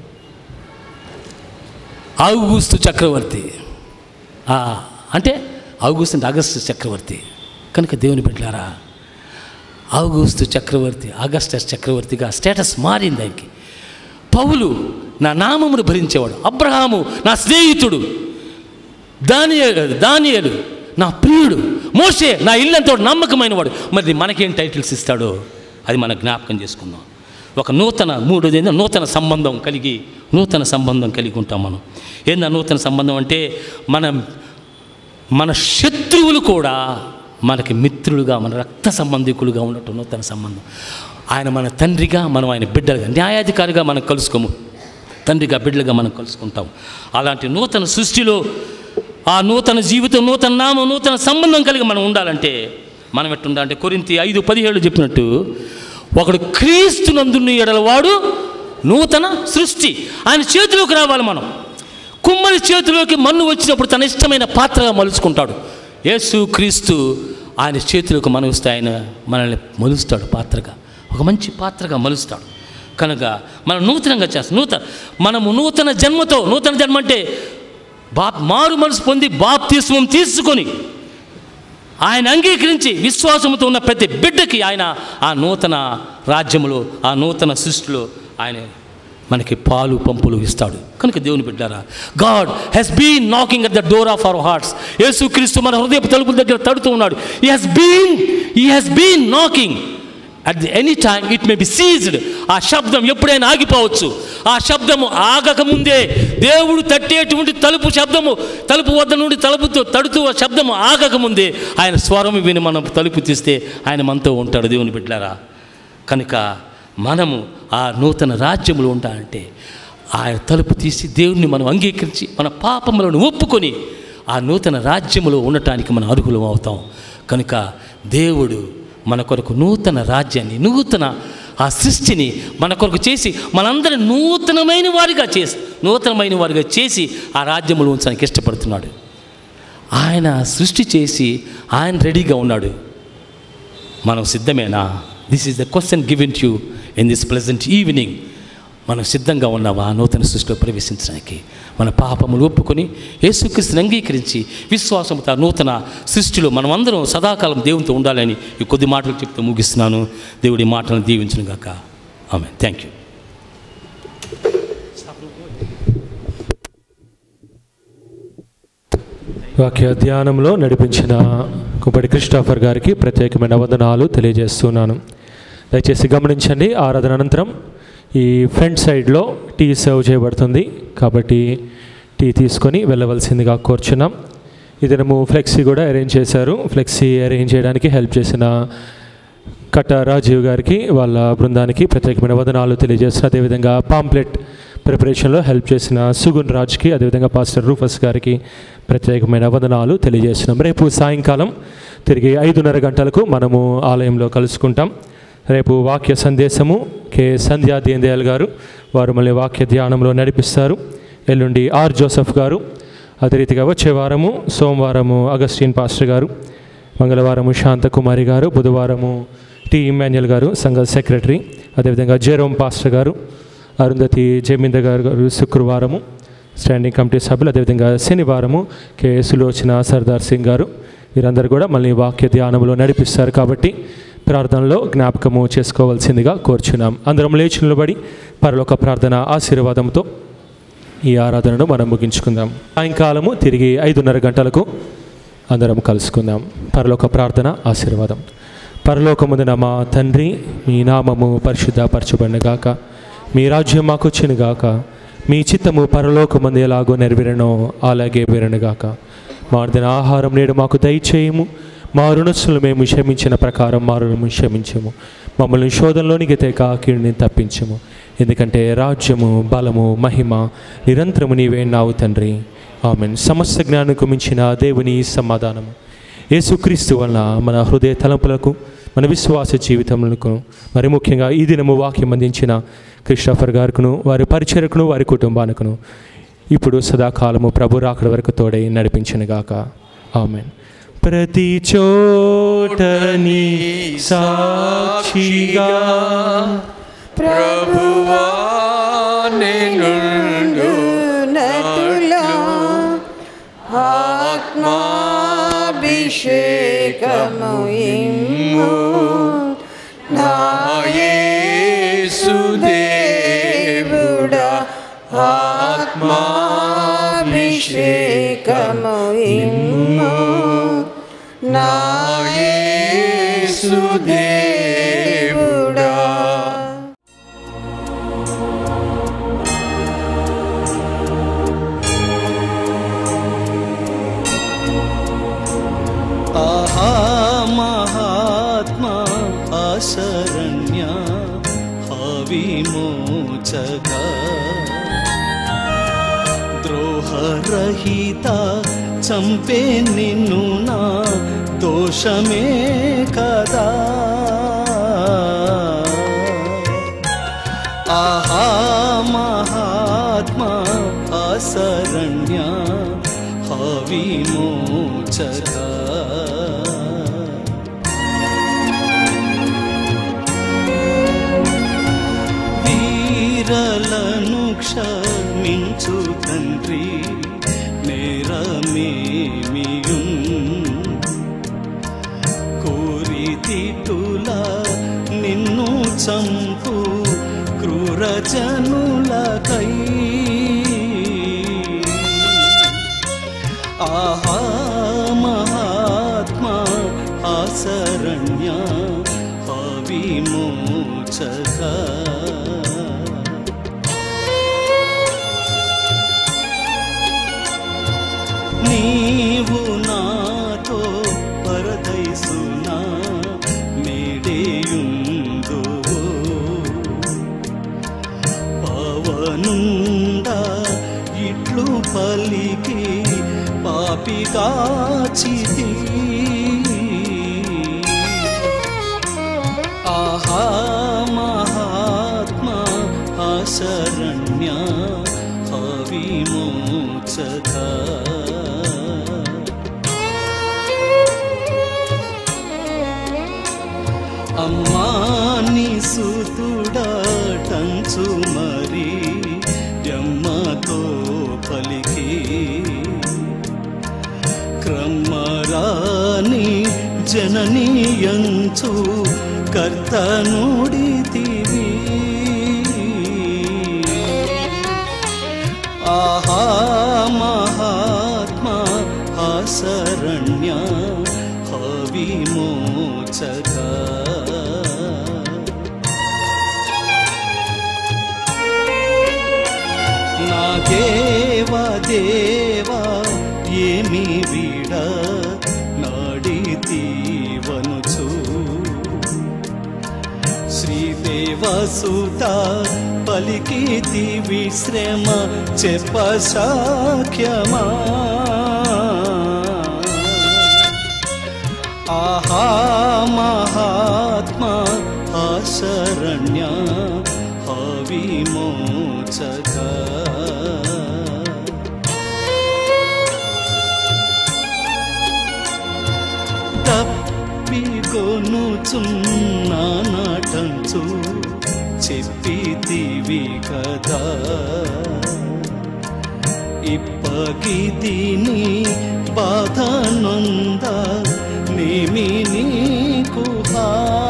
ఔగుస్తు చక్రవర్తి ఆ, అంటే ఔగుస్తు అంటే అగస్టు చక్రవర్తి కనుక దేవుని బిడ్డలారా ఔగుస్తు చక్రవర్తి అగస్టస్ చక్రవర్తిగా స్టేటస్ మారింది ఆయనకి పౌలు నా నామమును భరించేవాడు అబ్రహాము నా స్నేహితుడు దానియేలు దానియేలు నా ప్రియుడు మోషే నా ఇల్లంతో నమ్మకమైన వాడు మరి మనకేం టైటిల్స్ ఇస్తాడో అది మనం జ్ఞాపకం చేసుకుందాం ఒక నూతన మూడోది ఏంటంటే నూతన సంబంధం కలిగి నూతన సంబంధం కలిగి ఉంటాం మనం ఏందా నూతన సంబంధం అంటే మనం మన శత్రువులు కూడా మనకి మిత్రులుగా మన రక్త సంబంధికులుగా ఉన్నట్టు నూతన సంబంధం ఆయన మన తండ్రిగా మనం ఆయన బిడ్డలుగా న్యాయాధికారిగా మనం కలుసుకోము తండ్రిగా బిడ్డలుగా మనం కలుసుకుంటాం అలాంటి నూతన సృష్టిలో ఆ నూతన జీవితం నూతన నామం నూతన సంబంధం కలిగి మనం ఉండాలంటే మనం ఎట్టుండాలంటే కొరింతి ఐదు పదిహేడు చెప్పినట్టు ఒకడు క్రీస్తునందున్న ఎడలవాడు నూతన సృష్టి ఆయన చేతిలోకి రావాలి మనం కుమ్మరి చేతిలోకి మన్ను వచ్చినప్పుడు తన ఇష్టమైన పాత్రగా మలుచుకుంటాడు యేసు క్రీస్తు ఆయన చేతిలోకి మనం ఇస్తే ఆయన మనల్ని మలుస్తాడు పాత్రగా ఒక మంచి పాత్రగా మలుస్తాడు కనుక మనం నూతనంగా చేస్తాం నూతన మనము నూతన జన్మతో నూతన జన్మ అంటే బా మారు మనసు పొంది బాప్తిస్మం తీసుకొని ఆయన అంగీకరించి విశ్వాసంతో ఉన్న ప్రతి బిడ్డకి ఆయన ఆ నూతన రాజ్యములో ఆ నూతన సృష్టిలో ఆయన మనకి పాలు పంపులు ఇస్తాడు కనుక దేవుని బిడ్డారా God has been knocking at the door of our hearts యేసుక్రీస్తు మన హృదయ తలుపుల దగ్గర తడుతూ ఉన్నాడు he has been he has been knocking at the any time it may be ceased ఆ శబ్దం ఎప్పుడైనా ఆగిపోవచ్చు ఆ శబ్దము ఆగకముందే దేవుడు తట్టేటువంటి తలుపు శబ్దము తలుపు వద్ద నుండి తలుపుతో తడుతూ ఆ శబ్దము ఆగకముందే ఆయన స్వరం విని మనం తలుపు తీస్తే ఆయన మనతో ఉంటాడు దేవుని బిడ్డారా కనుక మనము ఆ నూతన రాజ్యములు ఉంటామంటే ఆయన తలుపు తీసి దేవుణ్ణి మనం అంగీకరించి మన పాపములను ఒప్పుకొని ఆ నూతన రాజ్యములో ఉండటానికి మనం అర్హులం అవుతాం కనుక దేవుడు మన కొరకు నూతన రాజ్యాన్ని నూతన ఆ సృష్టిని మన కొరకు చేసి మనందరి నూతనమైన వారిగా చేసి నూతనమైన వారిగా చేసి ఆ రాజ్యములో ఉంచడానికి ఇష్టపడుతున్నాడు ఆయన సృష్టి చేసి ఆయన రెడీగా ఉన్నాడు మనం సిద్ధమేనా this is the question given you in this pleasant evening మనం సిద్ధంగా ఉన్నావా నూతన సృష్టిలో ప్రవేశించడానికి మన పాపములు ఒప్పుకొని యేసుక్రీస్తుని అంగీకరించి విశ్వాసంతో ఆ నూతన సృష్టిలో మనమందరం సదాకాలం దేవునితో ఉండాలని ఈ కొద్ది మాటలు చెప్తూ ముగిస్తున్నాను దేవుడి మాటలను దీవించును గాక ఆమె థ్యాంక్ యూ వాక్య ధ్యానంలో నడిపించిన కుప్పటి క్రిస్టాఫర్ గారికి ప్రత్యేకమైన వందనాలు తెలియజేస్తున్నాను దయచేసి గమనించండి ఆరాధన అనంతరం ఈ ఫ్రంట్ సైడ్లో టీ సర్వ్ చేయబడుతుంది కాబట్టి టీ తీసుకొని వెళ్ళవలసిందిగా కోరుచున్నాం ఈ దినము ఫ్లెక్సీ కూడా అరేంజ్ చేశారు ఫ్లెక్సీ అరేంజ్ చేయడానికి హెల్ప్ చేసిన కట్ట రాజీవ్ గారికి వాళ్ళ బృందానికి ప్రత్యేకమైన వదనాలు తెలియజేసిన అదేవిధంగా పాంప్లెట్ ప్రిపరేషన్లో హెల్ప్ చేసిన సుగున్ రాజ్కి అదేవిధంగా పాస్టర్ రూఫస్ గారికి ప్రత్యేకమైన వదనాలు తెలియజేస్తున్నాం రేపు సాయంకాలం తిరిగి ఐదున్నర గంటలకు మనము ఆలయంలో కలుసుకుంటాం రేపు వాక్య సందేశము కె సంధ్యా దీనదయాల్ గారు వారు మళ్ళీ వాక్య ధ్యానంలో నడిపిస్తారు ఎల్లుండి ఆర్ జోసఫ్ గారు అదే రీతిగా వచ్చే వారము సోమవారము అగస్టిన్ పాస్టర్ గారు మంగళవారము శాంతకుమారి గారు బుధవారము టి ఇమాన్యుల్ గారు సంఘ సెక్రటరీ అదేవిధంగా జెరోమ్ పాస్టర్ గారు అరుంధతి జమీంద గారు గారు శుక్రవారము స్టాండింగ్ కమిటీ సభ్యులు అదేవిధంగా శనివారము కె సులోచన సర్దార్ సింగ్ గారు వీరందరూ కూడా మళ్ళీ వాక్య ధ్యానంలో నడిపిస్తారు కాబట్టి ప్రార్థనలో జ్ఞాపకము చేసుకోవాల్సిందిగా కోరుచున్నాం అందరం లేచి నిలబడి పరలోక ప్రార్థన ఆశీర్వాదంతో ఈ ఆరాధనను మనం ముగించుకుందాం సాయంకాలము తిరిగి ఐదున్నర గంటలకు అందరం కలుసుకుందాం పరలోక ప్రార్థన ఆశీర్వాదం పరలోకముందున మా తండ్రి మీ నామము పరిశుద్ధపరచబడినగాక మీ రాజ్యం మాకు వచ్చినగాక మీ చిత్తము పరలోకమందు ఎలాగో నెరవేరనో అలాగే వేరనుగాక మా దిన ఆహారం నేడు మాకు దయచేయము మా రుణస్సులు మేము క్షమించిన ప్రకారం మా రుణము క్షమించము మమ్మల్ని శోధనలోనికి తేక కీడుని తప్పించము ఎందుకంటే రాజ్యము బలము మహిమ నిరంతరము నీవే నావు తండ్రి ఆమెన్ సమస్త జ్ఞానకు మించిన దేవుని సమాధానము యేసుక్రీస్తు వలన మన హృదయ తలంపులకు మన విశ్వాస జీవితములకు మరి ముఖ్యంగా ఈ దినము వాక్యం అందించిన క్రిస్టఫర్ గారికును వారి పరిచయకును వారి కుటుంబానికును ఇప్పుడు సదాకాలము ప్రభు రాకడ వరకు తోడై నడిపించనుగాక ఆమెన్ ప్రతి చోటని సాక్షిగా ప్రభువా నిన్నుండు నటులా ఆత్మాభిషేకము ఇమ్ము నా యేసుదేవుడా ఆత్మాభిషేకము ఇమ్ము నా యేసుదేవుడా ఆహా మహాత్మా అశరణ్య హవిమోచక ద్రోహరహిత చంపే నిన్ను నా దోషమే కదా ఆహా మహాత్మా అశరణ్య హవిమోచక వీరలను క్షమించు తండ్రి నేరమేమియున్ కోరితితుల నిన్ను చంపు క్రూర జనుల ఆహా మహాత్మా ఆసరణ్య అవిమోచక నీవు నాతో పరదైసునా మేడేయుందో పవనుండా ఇట్లు పలికి పాపి కాచితి ఆహా మహాత్మా ఆశరణ్య అవిమోచక అమ్మాని సుతుడటంచు మరి జమ్మతో పలికి క్రమరాని జననీయంచు కర్తనుడితివి ఆహా మహాత్మా ఆశరణ్య హవిమోచక నా దేవా దేవా ఏమి వీడ నాడితీవనుచు శ్రీదేవసుత పలికితి విశ్రమ చెప్ప సాఖ్యమా ఆహా మహాత్మా ఆశరణ్య హవిమోచక తప్పికొనుచున్నానటంచు చెప్పితివి కదా ఇప్పగితిని బాధ నొంద నేమి నీకు హా.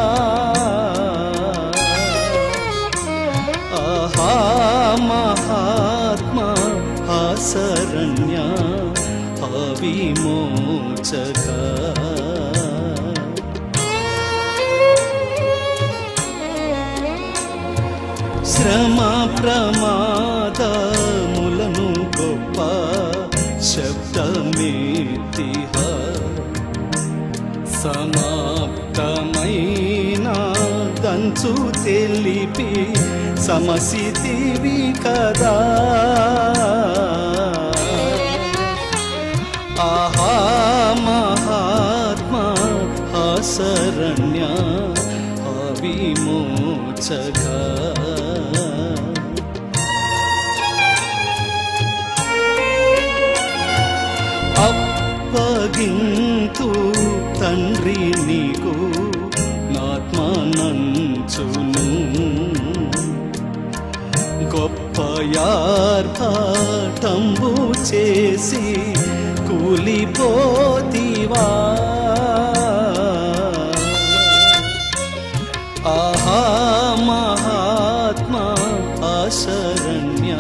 ఆహా మహాత్మా ఆశరణ్య అవిమోచక శ్రమ ప్రమాదములను గొప్ప శబ్దమేతిహ సమాప్తమైన దంచు తెలిపి సమసితివి కదా ఆహా మహాత్మా ఆశరణ్య అవిమోచక అప్పగింతు తండ్రి నీకు నాత్మానంచును గొప్ప యార్భాటంబు చేసి కూలిపోతివా ఆహా మహాత్మా ఆశరణ్య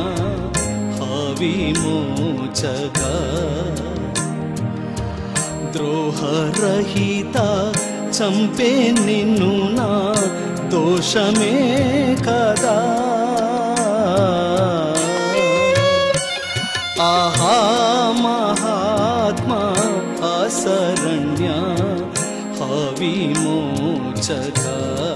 హవిమోచక ద్రోహరహిత చంపే నిన్ను నా దోషమే కదా ఆహా మహాత్మా ఆశరణ్య హవిమోచక